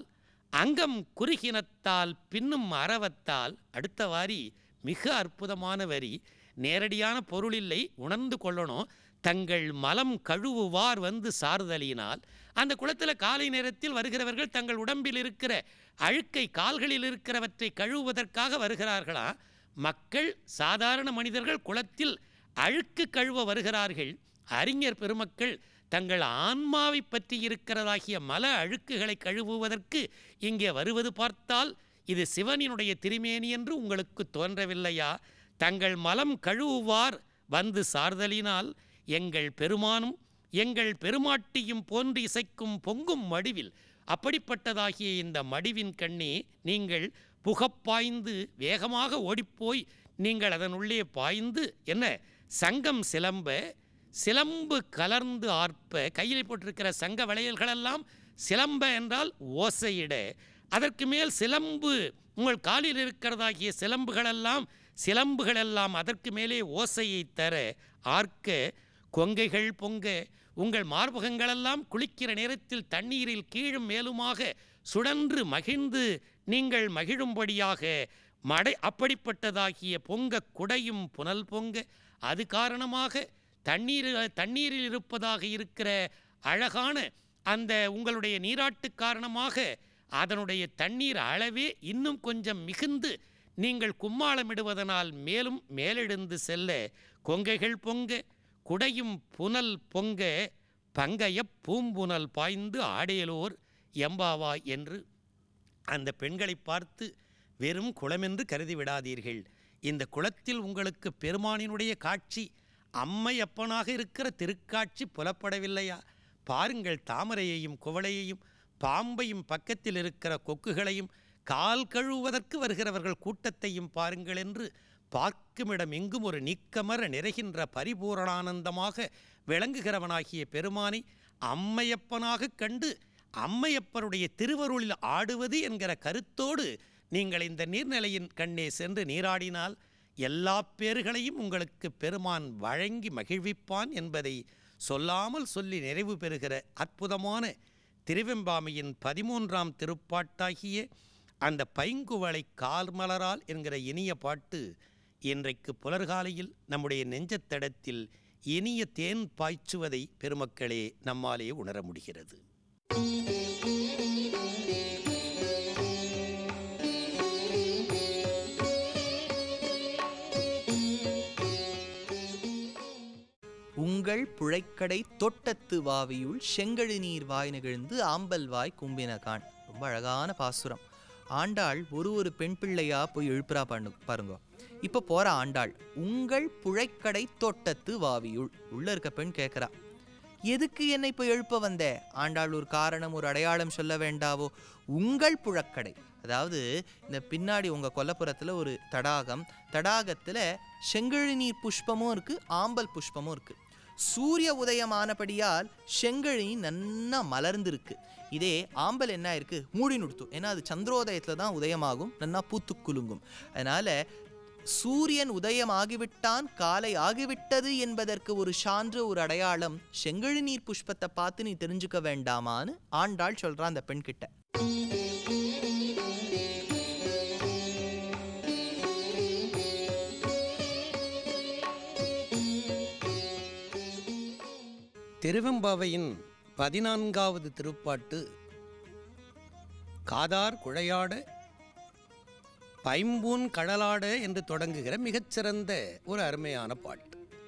அங்கம் குறுகினத்தால் பின்னும் அறவத்தால் அடுத்த வாரி மிக அற்புதமான வரி நேரடியான பொருள் இல்லை உணர்ந்து கொள்ளணும் தங்கள் மலம் கழுவுவார் வந்து சார்தலினால் அந்த குளத்தில் காலை நேரத்தில் வருகிறவர்கள் தங்கள் உடம்பில் இருக்கிற அழுக்கை கால்களில் இருக்கிறவற்றை கழுவுவதற்காக வருகிறார்களா மக்கள் சாதாரண மனிதர்கள் குளத்தில் அழுக்கு கழுவ வருகிறார்கள் அறிஞர் பெருமக்கள் தங்கள் ஆன்மாவை பற்றி இருக்கிறதாகிய மல அழுக்குகளை கழுவுவதற்கு இங்கே வருவது பார்த்தால் இது சிவனினுடைய திருமேனி என்று உங்களுக்கு தோன்றவில்லையா தங்கள் மலம் கழுவுவார் வந்து சார்தலினால் எங்கள் பெருமானும் எங்கள் பெருமாட்டியும் போன்று இசைக்கும் பொங்கும் மடிவில் அப்படிப்பட்டதாகிய இந்த மடிவின் கண்ணே நீங்கள் புகப்பாய்ந்து வேகமாக ஓடிப்போய் நீங்கள் அதனுள்ளே பாய்ந்து என்ன சங்கம் சிலம்ப சிலம்பு கலர்ந்து ஆர்ப்ப கையில் போட்டிருக்கிற சங்க வளையல்களெல்லாம் சிலம்ப என்றால் ஓசையிட அதற்கு மேல் சிலம்பு உங்கள் காலில் இருக்கிறதாகிய சிலம்புகளெல்லாம் சிலம்புகளெல்லாம் அதற்கு மேலே ஓசையை தர ஆர்க்க கொங்கைகள் பொங்க உங்கள் மார்பகங்களெல்லாம் குளிக்கிற நேரத்தில் தண்ணீரில் கீழும் மேலுமாக சுழன்று மகிழ்ந்து நீங்கள் மகிழும்படியாக மடை அப்படிப்பட்டதாகிய பொங்க குடையும் புனல் பொங்க அது காரணமாக தண்ணீர் தண்ணீரில் இருப்பதாக இருக்கிற அழகான அந்த உங்களுடைய நீராட்டு காரணமாக அதனுடைய தண்ணீர் அளவே இன்னும் கொஞ்சம் மிகுந்து நீங்கள் கும்மாளமிடுவதனால் மேலும் மேலெழுந்து செல்ல கொங்கைகள் பொங்க குடையும் புனல் பொங்க பங்கைய பூம்புனல் பாய்ந்து ஆடையலோர் எம்பாவா என்று அந்த பெண்களை பார்த்து வெறும் குளமென்று கருதி விடாதீர்கள் இந்த குளத்தில் உங்களுக்கு பெருமானினுடைய காட்சி அம்மை அப்பனாக இருக்கிற திருக்காட்சி புலப்படவில்லையா பாருங்கள் தாமரையையும் குவளையையும் பாம்பையும் பக்கத்தில் இருக்கிற கொக்குகளையும் கால் கழுவுவதற்கு வருகிறவர்கள் கூட்டத்தையும் பாருங்கள் என்று பார்க்குமிடம் எங்கும் ஒரு நீக்கமர நிறைகின்ற பரிபூரணானந்தமாக விளங்குகிறவனாகிய பெருமானை அம்மையப்பனாக கண்டு அம்மையப்பனுடைய திருவருளில் ஆடுவது என்கிற கருத்தோடு நீங்கள் இந்த நீர்நிலையின் கண்ணே சென்று நீராடினால் எல்லா பேறுகளையும் உங்களுக்கு பெருமான் வழங்கி மகிழ்விப்பான் என்பதை சொல்லாமல் சொல்லி நிறைவு பெறுகிற அற்புதமான திருவெம்பாமையின் பதிமூன்றாம் திருப்பாட்டாகிய அந்த பைங்குவளை கால்மலரால் என்கிற இனிய பாட்டு இன்றைக்கு புலர்காலையில் நம்முடைய நெஞ்சத்தடத்தில் இனிய தேன் பாய்ச்சுவதை பெருமக்களே நம்மாலே உணர முடிகிறது உங்கள் புழைக்கடை தோட்டத்து வாவியுள் செங்கழு நீர் வாய் நிகழ்ந்து ஆம்பல் வாய் கும்பின கான் ரொம்ப அழகான பாசுரம் ஆண்டாள் ஒரு ஒரு பெண் பிள்ளையா போய் எழுப்புறா பண்ணு பாருங்க இப்போ போற ஆண்டாள் உங்கள் புழைக்கடை தோட்டத்து வாவியுள் உள்ள இருக்க பெண் கேட்குறா எதுக்கு என்னை இப்போ எழுப்ப வந்த ஆண்டாள் ஒரு காரணம் ஒரு அடையாளம் சொல்ல வேண்டாவோ உங்கள் புழக்கடை அதாவது இந்த பின்னாடி உங்கள் கொல்லப்புறத்தில் ஒரு தடாகம் தடாகத்தில் செங்கழு நீர் புஷ்பமும் இருக்குது ஆம்பல் புஷ்பமும் இருக்குது சூரிய உதயமானபடியால் செங்கழி நன்னா மலர்ந்திருக்கு இதே ஆம்பல் என்ன இருக்கு மூடி நுடுத்தும் ஏன்னா அது சந்திரோதயத்தில் தான் உதயமாகும் நன்னா பூத்து குலுங்கும் அதனால சூரியன் உதயமாகிவிட்டான் காலை ஆகிவிட்டது என்பதற்கு ஒரு சான்று ஒரு அடையாளம் செங்கழு நீர் புஷ்பத்தை பார்த்து நீ தெரிஞ்சுக்க வேண்டாமான்னு ஆண்டாள் சொல்றான் அந்த பெண் கிட்ட திருவெம்பாவையின் பதினான்காவது திருப்பாட்டு காதார் குழையாட பைம்பூன் கடலாட என்று தொடங்குகிற மிகச்சிறந்த ஒரு அருமையான பாட்டு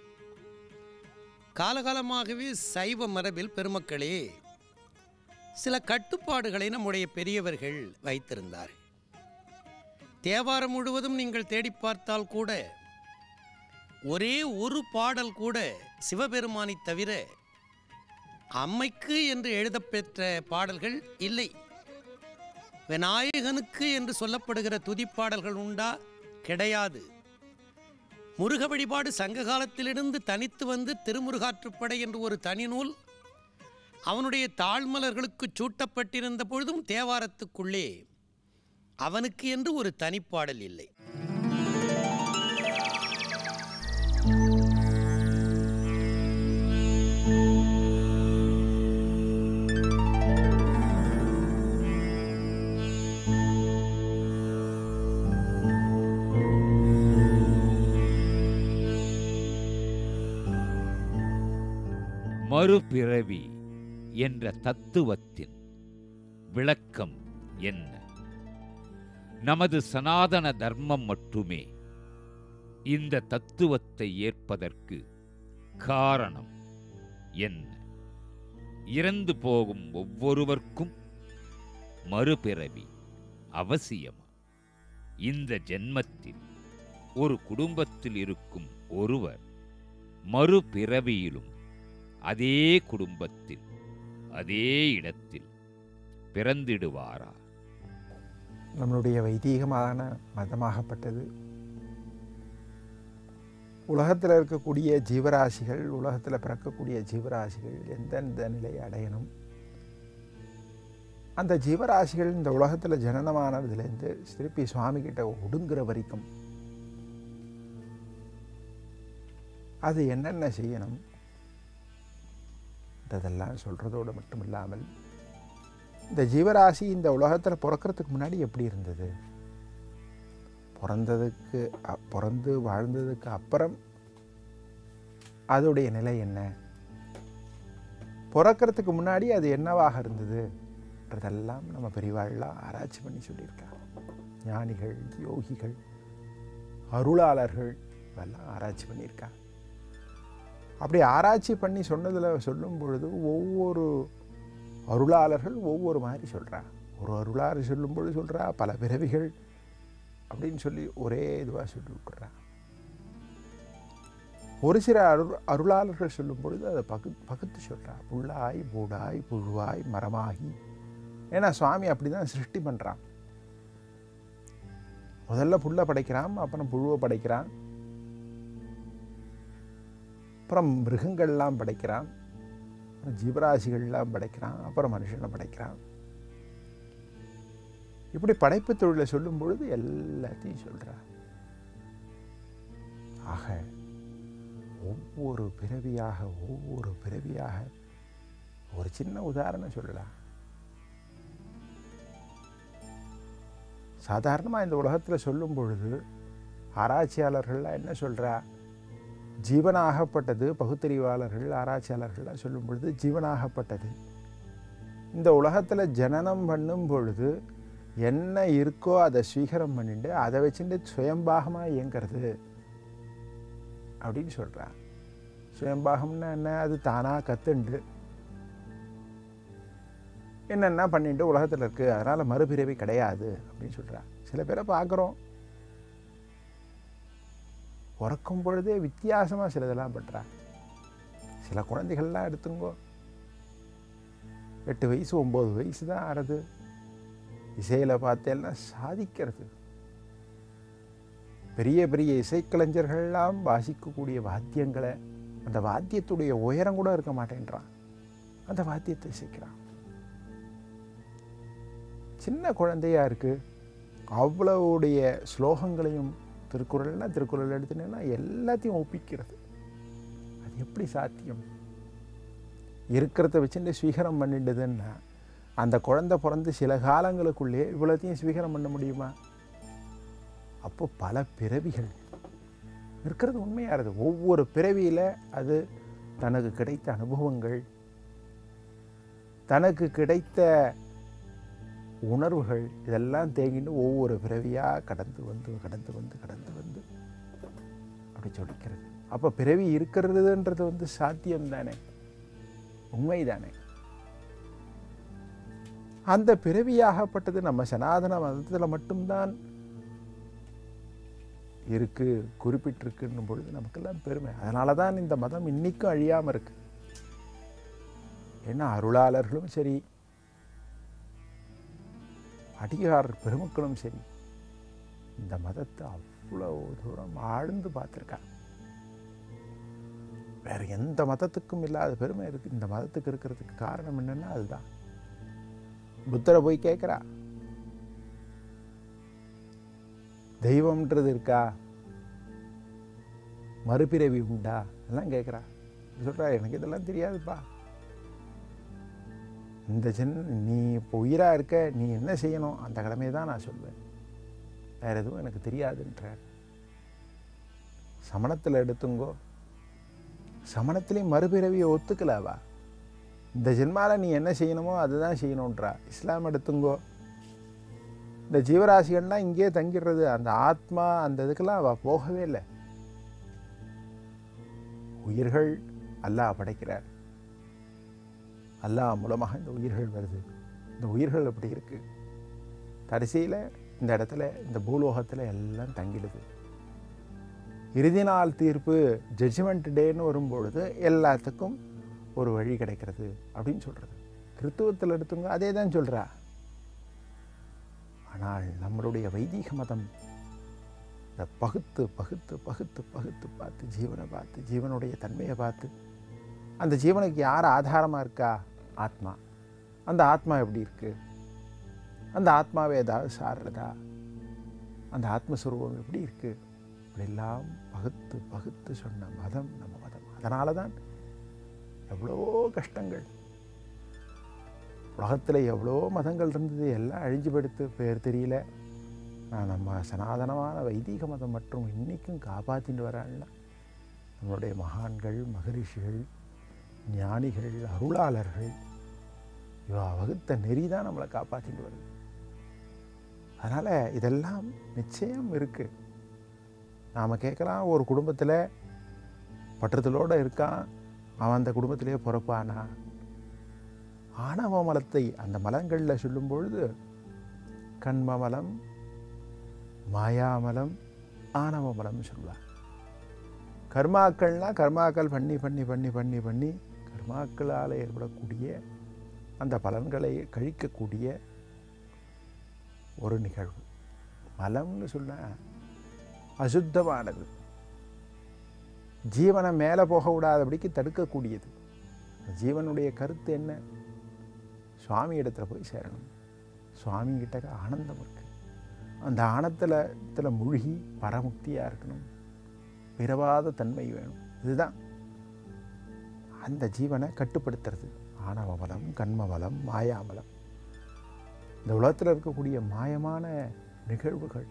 காலகாலமாகவே சைவ மரபில் பெருமக்களே சில கட்டுப்பாடுகளை நம்முடைய பெரியவர்கள் வைத்திருந்தார்கள் தேவாரம் முழுவதும் நீங்கள் தேடி பார்த்தால் கூட ஒரே ஒரு பாடல் கூட சிவபெருமானை தவிர அம்மைக்கு என்று எழுதப்பெற்ற பாடல்கள் இல்லை விநாயகனுக்கு என்று சொல்லப்படுகிற துதிப்பாடல்கள் உண்டா கிடையாது முருக வழிபாடு சங்க காலத்திலிருந்து தனித்து வந்து திருமுருகாற்றுப்படை என்று ஒரு தனி நூல் அவனுடைய தாழ்மலர்களுக்கு சூட்டப்பட்டிருந்த பொழுதும் தேவாரத்துக்குள்ளே அவனுக்கு என்று ஒரு தனிப்பாடல் இல்லை மறுபிறவி என்ற தத்துவத்தின் விளக்கம் என்ன நமது சனாதன தர்மம் மட்டுமே இந்த தத்துவத்தை ஏற்பதற்கு காரணம் என்ன இறந்து போகும் ஒவ்வொருவர்க்கும் மறுபிறவி அவசியமா இந்த ஜென்மத்தில் ஒரு குடும்பத்தில் இருக்கும் ஒருவர் மறுபிறவியிலும் அதே குடும்பத்தில் அதே இடத்தில் பிறந்திடுவாரா நம்மளுடைய வைதீகமான மதமாகப்பட்டது உலகத்தில் இருக்கக்கூடிய ஜீவராசிகள் உலகத்தில் பிறக்கக்கூடிய ஜீவராசிகள் எந்தெந்த நிலையை அடையணும் அந்த ஜீவராசிகள் இந்த உலகத்தில் ஜனனமானதுலேருந்து திருப்பி சுவாமி கிட்ட ஒடுங்குற வரைக்கும் அது என்னென்ன செய்யணும் இதெல்லாம் சொல்கிறதோடு மட்டும் இல்லாமல் இந்த ஜீவராசி இந்த உலகத்தில் பிறக்கிறதுக்கு முன்னாடி எப்படி இருந்தது பிறந்ததுக்கு அ- பிறந்து வாழ்ந்ததுக்கு அப்புறம் அதோடைய நிலை என்ன பிறக்கிறதுக்கு முன்னாடி அது என்னவாக இருந்ததுன்றதெல்லாம் நம்ம பெரியவாள்லாம் ஆராய்ச்சி பண்ணி சொல்லியிருக்காங்க ஞானிகள் யோகிகள் அருளாளர்கள் இதெல்லாம் ஆராய்ச்சி பண்ணியிருக்காங்க அப்படி ஆராய்ச்சி பண்ணி சொன்னதில் சொல்லும் பொழுது ஒவ்வொரு அருளாளர்கள் ஒவ்வொரு மாதிரி சொல்கிறா ஒரு அருளாளர் சொல்லும் பொழுது சொல்கிறா பல பிறவிகள் அப்படின்னு சொல்லி ஒரே இதுவாக சொல்லி விட்டுறா ஒரு சில அரு அருளாளர்கள் சொல்லும் பொழுது அதை பகு பகுத்து சொல்கிறா புல்லாய் பூடாய் புழுவாய் மரமாகி ஏன்னா சுவாமி அப்படி தான் சிருஷ்டி பண்ணுறான் முதல்ல புல்லை படைக்கிறான் அப்புறம் புழுவை படைக்கிறான் அப்புறம் மிருகங்கள்லாம் படைக்கிறான் அப்புறம் ஜீவராசிகள்லாம் படைக்கிறான் அப்புறம் மனுஷனை படைக்கிறான் இப்படி படைப்பு தொழிலை சொல்லும் பொழுது எல்லாத்தையும் சொல்கிறார் ஆக ஒவ்வொரு பிறவியாக ஒவ்வொரு பிறவியாக ஒரு சின்ன உதாரணம் சொல்லலாம் சாதாரணமாக இந்த உலகத்தில் சொல்லும் பொழுது ஆராய்ச்சியாளர்கள்லாம் என்ன சொல்கிறா ஜீவனாகப்பட்டது பகுத்தறிவாளர்கள் ஆராய்ச்சியாளர்கள்லாம் சொல்லும் பொழுது ஜீவனாகப்பட்டது இந்த உலகத்தில் ஜனனம் பண்ணும் பொழுது என்ன இருக்கோ அதை ஸ்வீகாரம் பண்ணிட்டு அதை வச்சுட்டு சுயம்பாகமாக இயங்கிறது அப்படின்னு சொல்கிறான் சுயம்பாகம்னா என்ன அது தானாக கத்துண்டு என்னென்ன பண்ணிட்டு உலகத்தில் இருக்குது அதனால் மறுபிறவி கிடையாது அப்படின்னு சொல்கிறா சில பேரை பார்க்குறோம் பிறக்கும் பொழுதே வித்தியாசமாக சிலதெல்லாம் பண்ணுறா சில குழந்தைகள்லாம் எடுத்துங்கோ எட்டு வயசு ஒம்பது வயசு தான் ஆறுது இசையில் பார்த்தேன்னா சாதிக்கிறது பெரிய பெரிய இசைக்கலைஞர்கள்லாம் வாசிக்கக்கூடிய வாத்தியங்களை அந்த வாத்தியத்துடைய உயரம் கூட இருக்க மாட்டேன்றான் அந்த வாத்தியத்தை இசைக்கிறான் சின்ன குழந்தையா இருக்கு அவ்வளவுடைய ஸ்லோகங்களையும் திருக்குறள்னா திருக்குறள் எடுத்துனேன்னா எல்லாத்தையும் ஒப்பிக்கிறது அது எப்படி சாத்தியம் இருக்கிறத வச்சுட்டு ஸ்வீகாரம் பண்ணிடுதுன்னா அந்த குழந்தை பிறந்து சில காலங்களுக்குள்ளே இவ்வளோத்தையும் ஸ்வீகாரம் பண்ண முடியுமா அப்போ பல பிறவிகள் இருக்கிறது உண்மையாக இருக்குது ஒவ்வொரு பிறவியில் அது தனக்கு கிடைத்த அனுபவங்கள் தனக்கு கிடைத்த உணர்வுகள் இதெல்லாம் தேங்கிட்டு ஒவ்வொரு பிறவியாக கடந்து வந்து கடந்து வந்து கடந்து வந்து அப்படி சொல்லிக்கிறது அப்போ பிறவி இருக்கிறதுன்றது வந்து சாத்தியம் தானே உண்மைதானே அந்த பிறவியாகப்பட்டது நம்ம சனாதன மதத்தில் மட்டும்தான் இருக்கு குறிப்பிட்டிருக்குன்னும் பொழுது நமக்கெல்லாம் பெருமை அதனால தான் இந்த மதம் இன்னைக்கும் அழியாமல் இருக்கு ஏன்னா அருளாளர்களும் சரி அடியார் பெருமக்களும் சரி இந்த மதத்தை அவ்வளோ தூரம் ஆழ்ந்து பார்த்துருக்காங்க வேற எந்த மதத்துக்கும் இல்லாத பெருமை இருக்கு இந்த மதத்துக்கு இருக்கிறதுக்கு காரணம் என்னன்னா அதுதான் புத்தரை போய் கேட்குறா தெய்வம்ன்றது இருக்கா மறுபிறவி உண்டா எல்லாம் கேட்குறா சொல்கிறா எனக்கு இதெல்லாம் தெரியாதுப்பா இந்த ஜென் நீ இப்போ உயிராக இருக்க நீ என்ன செய்யணும் அந்த கடமையை தான் நான் சொல்வேன் வேற எதுவும் எனக்கு தெரியாதுன்றார் சமணத்தில் எடுத்துங்கோ சமணத்திலையும் மறுபிறவியை ஒத்துக்கலவா இந்த ஜென்மால நீ என்ன செய்யணுமோ அதுதான் செய்யணுன்றா இஸ்லாம் எடுத்துங்கோ இந்த ஜீவராசிகள்லாம் இங்கேயே தங்கிடுறது அந்த ஆத்மா அந்த இதுக்கெல்லாம் அவள் போகவே இல்லை உயிர்கள் அல்லாஹ் படைக்கிறார் அல்லாஹ் மூலமாக இந்த உயிர்கள் வருது இந்த உயிர்கள் அப்படி இருக்கு கடைசியில் இந்த இடத்துல இந்த பூலோகத்தில் எல்லாம் தங்கிடுது இறுதி நாள் தீர்ப்பு ஜட்ஜ்மெண்ட் டேன்னு வரும்பொழுது எல்லாத்துக்கும் ஒரு வழி கிடைக்கிறது அப்படின்னு சொல்கிறது கிறித்துவத்தில் எடுத்துங்க அதே தான் சொல்கிறா ஆனால் நம்மளுடைய வைதீக மதம் இந்த பகுத்து பகுத்து பகுத்து பகுத்து பார்த்து ஜீவனை பார்த்து ஜீவனுடைய தன்மையை பார்த்து அந்த ஜீவனுக்கு யார் ஆதாரமாக இருக்கா ஆத்மா அந்த ஆத்மா எப்படி இருக்கு அந்த ஆத்மாவை ஏதாவது சாடுறதா அந்த ஆத்மஸ்வரூபம் எப்படி இருக்கு இப்படியெல்லாம் பகுத்து பகுத்து சொன்ன மதம் நம்ம மதம் அதனால தான் எவ்வளோ கஷ்டங்கள் உலகத்தில் எவ்வளோ மதங்கள் இருந்தது எல்லாம் அழிஞ்சு படுத்து பேர் தெரியல நான் நம்ம சனாதனமான வைதீக மதம் மற்றும் இன்றைக்கும் காப்பாற்றிட்டு வராள்னா நம்மளுடைய மகான்கள் மகரிஷிகள் ஞானிகள் அருளாளர்கள் இவா வகுத்த நெறி தான் நம்மளை காப்பாற்றிட்டு வருது அதனால் இதெல்லாம் நிச்சயம் இருக்குது நாம் கேட்கலாம் ஒரு குடும்பத்தில் பற்றத்தலோடு இருக்கான் அவன் அந்த குடும்பத்திலே பிறப்பானா ஆணவ மலத்தை அந்த மலங்களில் சொல்லும் பொழுது கண்ம மலம் மாயாமலம் ஆணவ மலம் சொல்லுவார் கர்மாக்கள்னா கர்மாக்கள் பண்ணி பண்ணி பண்ணி பண்ணி பண்ணி கர்மாக்களால் ஏற்படக்கூடிய அந்த பலன்களை கழிக்கக்கூடிய ஒரு நிகழ்வு மலம்னு சொன்ன அசுத்தமானது ஜீவனை மேலே போக விடாதபடிக்கு தடுக்கக்கூடியது ஜீவனுடைய கருத்து என்ன சுவாமி இடத்துல போய் சேரணும் சுவாமி கிட்ட ஆனந்தம் இருக்கு அந்த ஆனந்தத்தில் மூழ்கி பரமுக்தியாக இருக்கணும் பிறவாத தன்மை வேணும் இதுதான் அந்த ஜீவனை கட்டுப்படுத்துறது ஆணவ மலம் கண்ம மலம் மாயாமலம் இந்த உலகத்தில் இருக்கக்கூடிய மாயமான நிகழ்வுகள்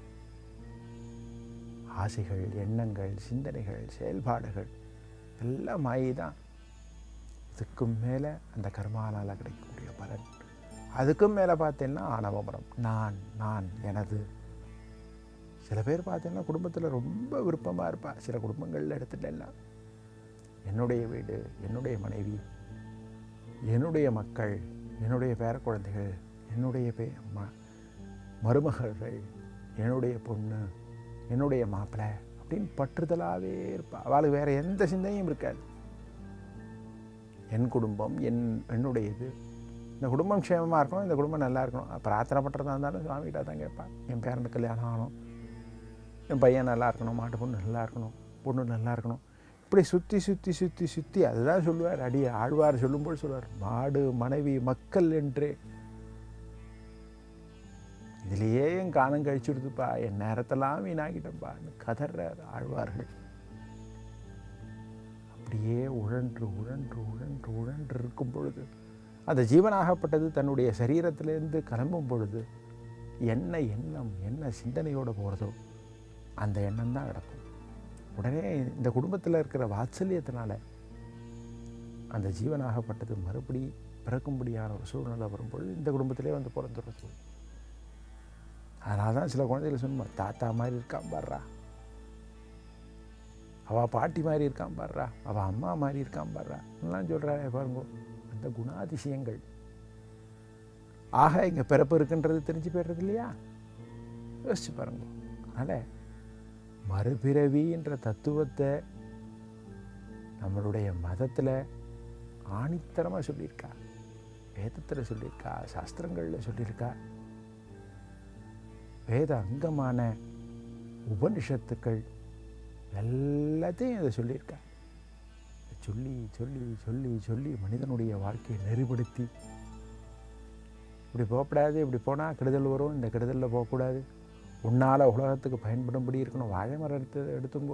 ஆசைகள் எண்ணங்கள் சிந்தனைகள் செயல்பாடுகள் எல்லாம் மாயை தான் இதுக்கும் மேலே அந்த கர்மானால் கிடைக்கக்கூடிய பலன் அதுக்கும் மேலே பார்த்தீங்கன்னா ஆணவமரம் நான் நான் எனது சில பேர் பார்த்தீங்கன்னா குடும்பத்தில் ரொம்ப விருப்பமாக இருப்பா சில குடும்பங்களில் எடுத்துட்டெல்லாம் என்னுடைய வீடு என்னுடைய மனைவி என்னுடைய மக்கள் என்னுடைய பேர குழந்தைகள் என்னுடைய பே ம மருமகள்கள் என்னுடைய பொண்ணு என்னுடைய மாப்பிள்ளை அப்படின்னு பற்றுதலாகவே இருப்பா அவளுக்கு வேறு எந்த சிந்தனையும் இருக்காது என் குடும்பம் என் என்னுடைய இது இந்த குடும்பம் க்ஷேமமாக இருக்கணும் இந்த குடும்பம் நல்லா இருக்கணும் பிரார்த்தனை பண்ணுறதா இருந்தாலும் சுவாமிகிட்ட தான் கேட்பான் என் பேரனுக்கு கல்யாணம் ஆகணும் என் பையன் நல்லா இருக்கணும் மாட்டு பொண்ணு நல்லா இருக்கணும் பொண்ணு நல்லா இருக்கணும் இப்படி சுற்றி சுற்றி சுற்றி சுற்றி அதுதான் சொல்லுவார் அடி ஆழ்வார் சொல்லும்போது சொல்லுவார் மாடு மனைவி மக்கள் என்று இதுலேயே என் காலம் கழிச்சுடுதுப்பா என் நேரத்தெல்லாம் வீணாகிட்டப்பா கதறார் ஆழ்வார்கள் அப்படியே உழன்று உழன்று உழன்று உழன்று இருக்கும் பொழுது அந்த ஜீவனாகப்பட்டது தன்னுடைய சரீரத்திலேருந்து கிளம்பும் பொழுது என்ன எண்ணம் என்ன சிந்தனையோடு போகிறதோ அந்த எண்ணம் தான் நடக்கும் உடனே இந்த குடும்பத்தில் இருக்கிற வாத்சல்யத்தினால அந்த ஜீவனாகப்பட்டது மறுபடி பிறக்கும்படியான ஒரு சூழ்நிலை வரும்பொழுது இந்த குடும்பத்திலே வந்து பிறந்துடுறது அதனால தான் சில குழந்தைகள் சொன்ன தாத்தா மாதிரி இருக்கான் பாடுறா அவள் பாட்டி மாதிரி இருக்கான் பாடுறா அவள் அம்மா மாதிரி இருக்கான் பாடுறா எல்லாம் சொல்கிறாரே பாருங்க அந்த குணாதிசயங்கள் ஆக இங்கே பிறப்பு இருக்குன்றது தெரிஞ்சு போய்டுறது இல்லையா யோசிச்சு பாருங்க அதனால் மறுபிறவின்ற தத்துவத்தை நம்மளுடைய மதத்தில் ஆணித்தரமாக சொல்லியிருக்கா வேதத்தில் சொல்லியிருக்கா சாஸ்திரங்களில் சொல்லியிருக்கா வேத அங்கமான உபனிஷத்துக்கள் எல்லாத்தையும் இதை சொல்லியிருக்கா சொல்லி சொல்லி சொல்லி சொல்லி மனிதனுடைய வாழ்க்கையை நெறிப்படுத்தி இப்படி போகக்கூடாது இப்படி போனால் கெடுதல் வரும் இந்த கெடுதலில் போகக்கூடாது உன்னால் உலகத்துக்கு பயன்படும்படி இருக்கணும் வாழை மரம் எடுத்து எடுத்துங்கோ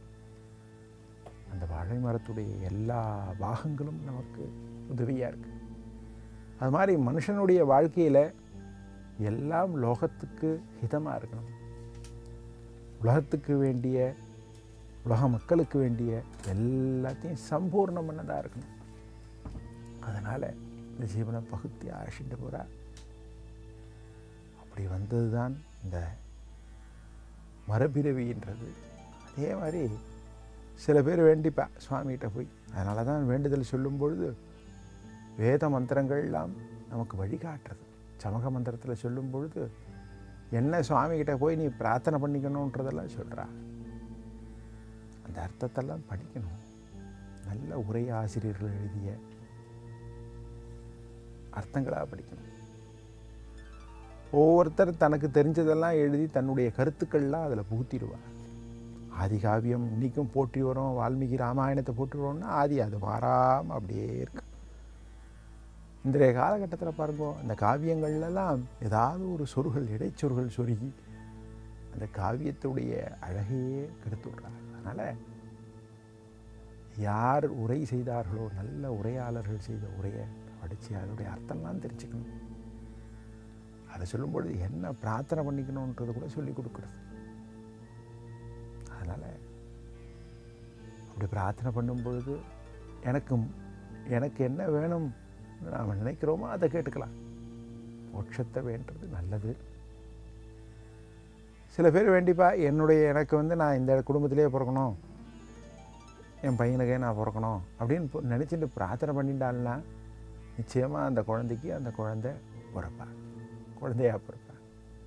அந்த வாழை மரத்துடைய எல்லா பாகங்களும் நமக்கு உதவியாக இருக்குது அது மாதிரி மனுஷனுடைய வாழ்க்கையில் எல்லாம் லோகத்துக்கு ஹிதமாக இருக்கணும் உலகத்துக்கு வேண்டிய உலக மக்களுக்கு வேண்டிய எல்லாத்தையும் சம்பூர்ணம் பண்ணதாக இருக்கணும் அதனால் இந்த ஜீவனை பகுத்தி அழைச்சிட்டு போகிறா அப்படி வந்தது தான் இந்த மரபிறவின்றது அதே மாதிரி சில பேர் வேண்டிப்பா சுவாமிகிட்ட போய் அதனால தான் வேண்டுதல் சொல்லும் பொழுது வேத மந்திரங்கள்லாம் நமக்கு வழிகாட்டுறது சமக மந்திரத்தில் சொல்லும் பொழுது என்ன சுவாமிகிட்ட போய் நீ பிரார்த்தனை பண்ணிக்கணுன்றதெல்லாம் சொல்கிறா அந்த அர்த்தத்தெல்லாம் படிக்கணும் நல்ல உரை ஆசிரியர்கள் எழுதிய அர்த்தங்களாக படிக்கணும் ஒவ்வொருத்தர் தனக்கு தெரிஞ்சதெல்லாம் எழுதி தன்னுடைய கருத்துக்கள்லாம் அதில் புகுத்திடுவார் ஆதி காவியம் இன்றைக்கும் போற்றி வரோம் வால்மீகி ராமாயணத்தை போற்றி வரோம்னா ஆதி அது மாறாமல் அப்படியே இருக்கு இன்றைய காலகட்டத்தில் பாருங்க அந்த காவியங்கள்லாம் ஏதாவது ஒரு சொருகள் இடைச்சொருகள் சொருகி அந்த காவியத்துடைய அழகையே கெடுத்து விடுறாங்க அதனால் யார் உரை செய்தார்களோ நல்ல உரையாளர்கள் செய்த உரையை படித்து அதனுடைய அர்த்தம்லாம் தெரிஞ்சுக்கணும் அதை சொல்லும்பொழுது என்ன பிரார்த்தனை பண்ணிக்கணுன்றது கூட சொல்லி கொடுக்குறது அதனால் அப்படி பிரார்த்தனை பண்ணும் பொழுது எனக்கு எனக்கு என்ன வேணும் நாம் நினைக்கிறோமோ அதை கேட்டுக்கலாம் மோட்சத்தை வேண்டது நல்லது சில பேர் வேண்டிப்பா என்னுடைய எனக்கு வந்து நான் இந்த குடும்பத்திலே பிறக்கணும் என் பையனுக்கே நான் பிறக்கணும் அப்படின்னு பொ- நினைச்சிட்டு பிரார்த்தனை பண்ணிட்டாள்னா நிச்சயமாக அந்த குழந்தைக்கு அந்த குழந்தை பிறப்பா குழந்தையா பிறப்பா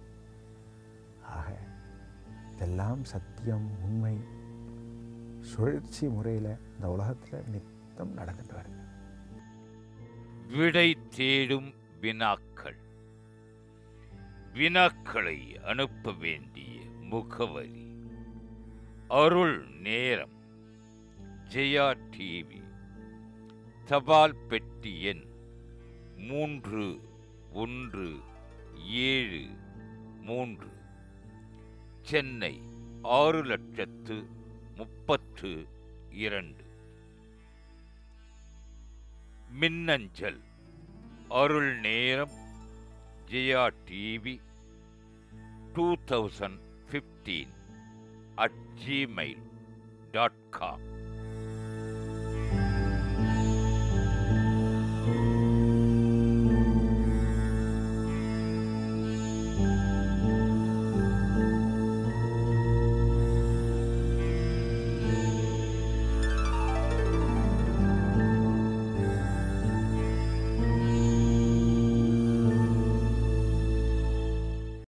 ஆக இதெல்லாம் சத்தியம் உண்மை சுழற்சி முறையில் இந்த உலகத்தில் நித்தம் நடந்துட்டு வருது விடை தேடும் வினாக்கள் வினாக்களை அனுப்ப வேண்டிய முகவரி அருள் நேரம் ஜெயா டிவி தபால் பெட்டி எண் மூன்று ஒன்று ஏழு மூன்று சென்னை ஆறு லட்சத்து முப்பத்து இரண்டு மின்னஞ்சல் அருள் நேரம் Jaya TV two thousand fifteen at Gmail dot com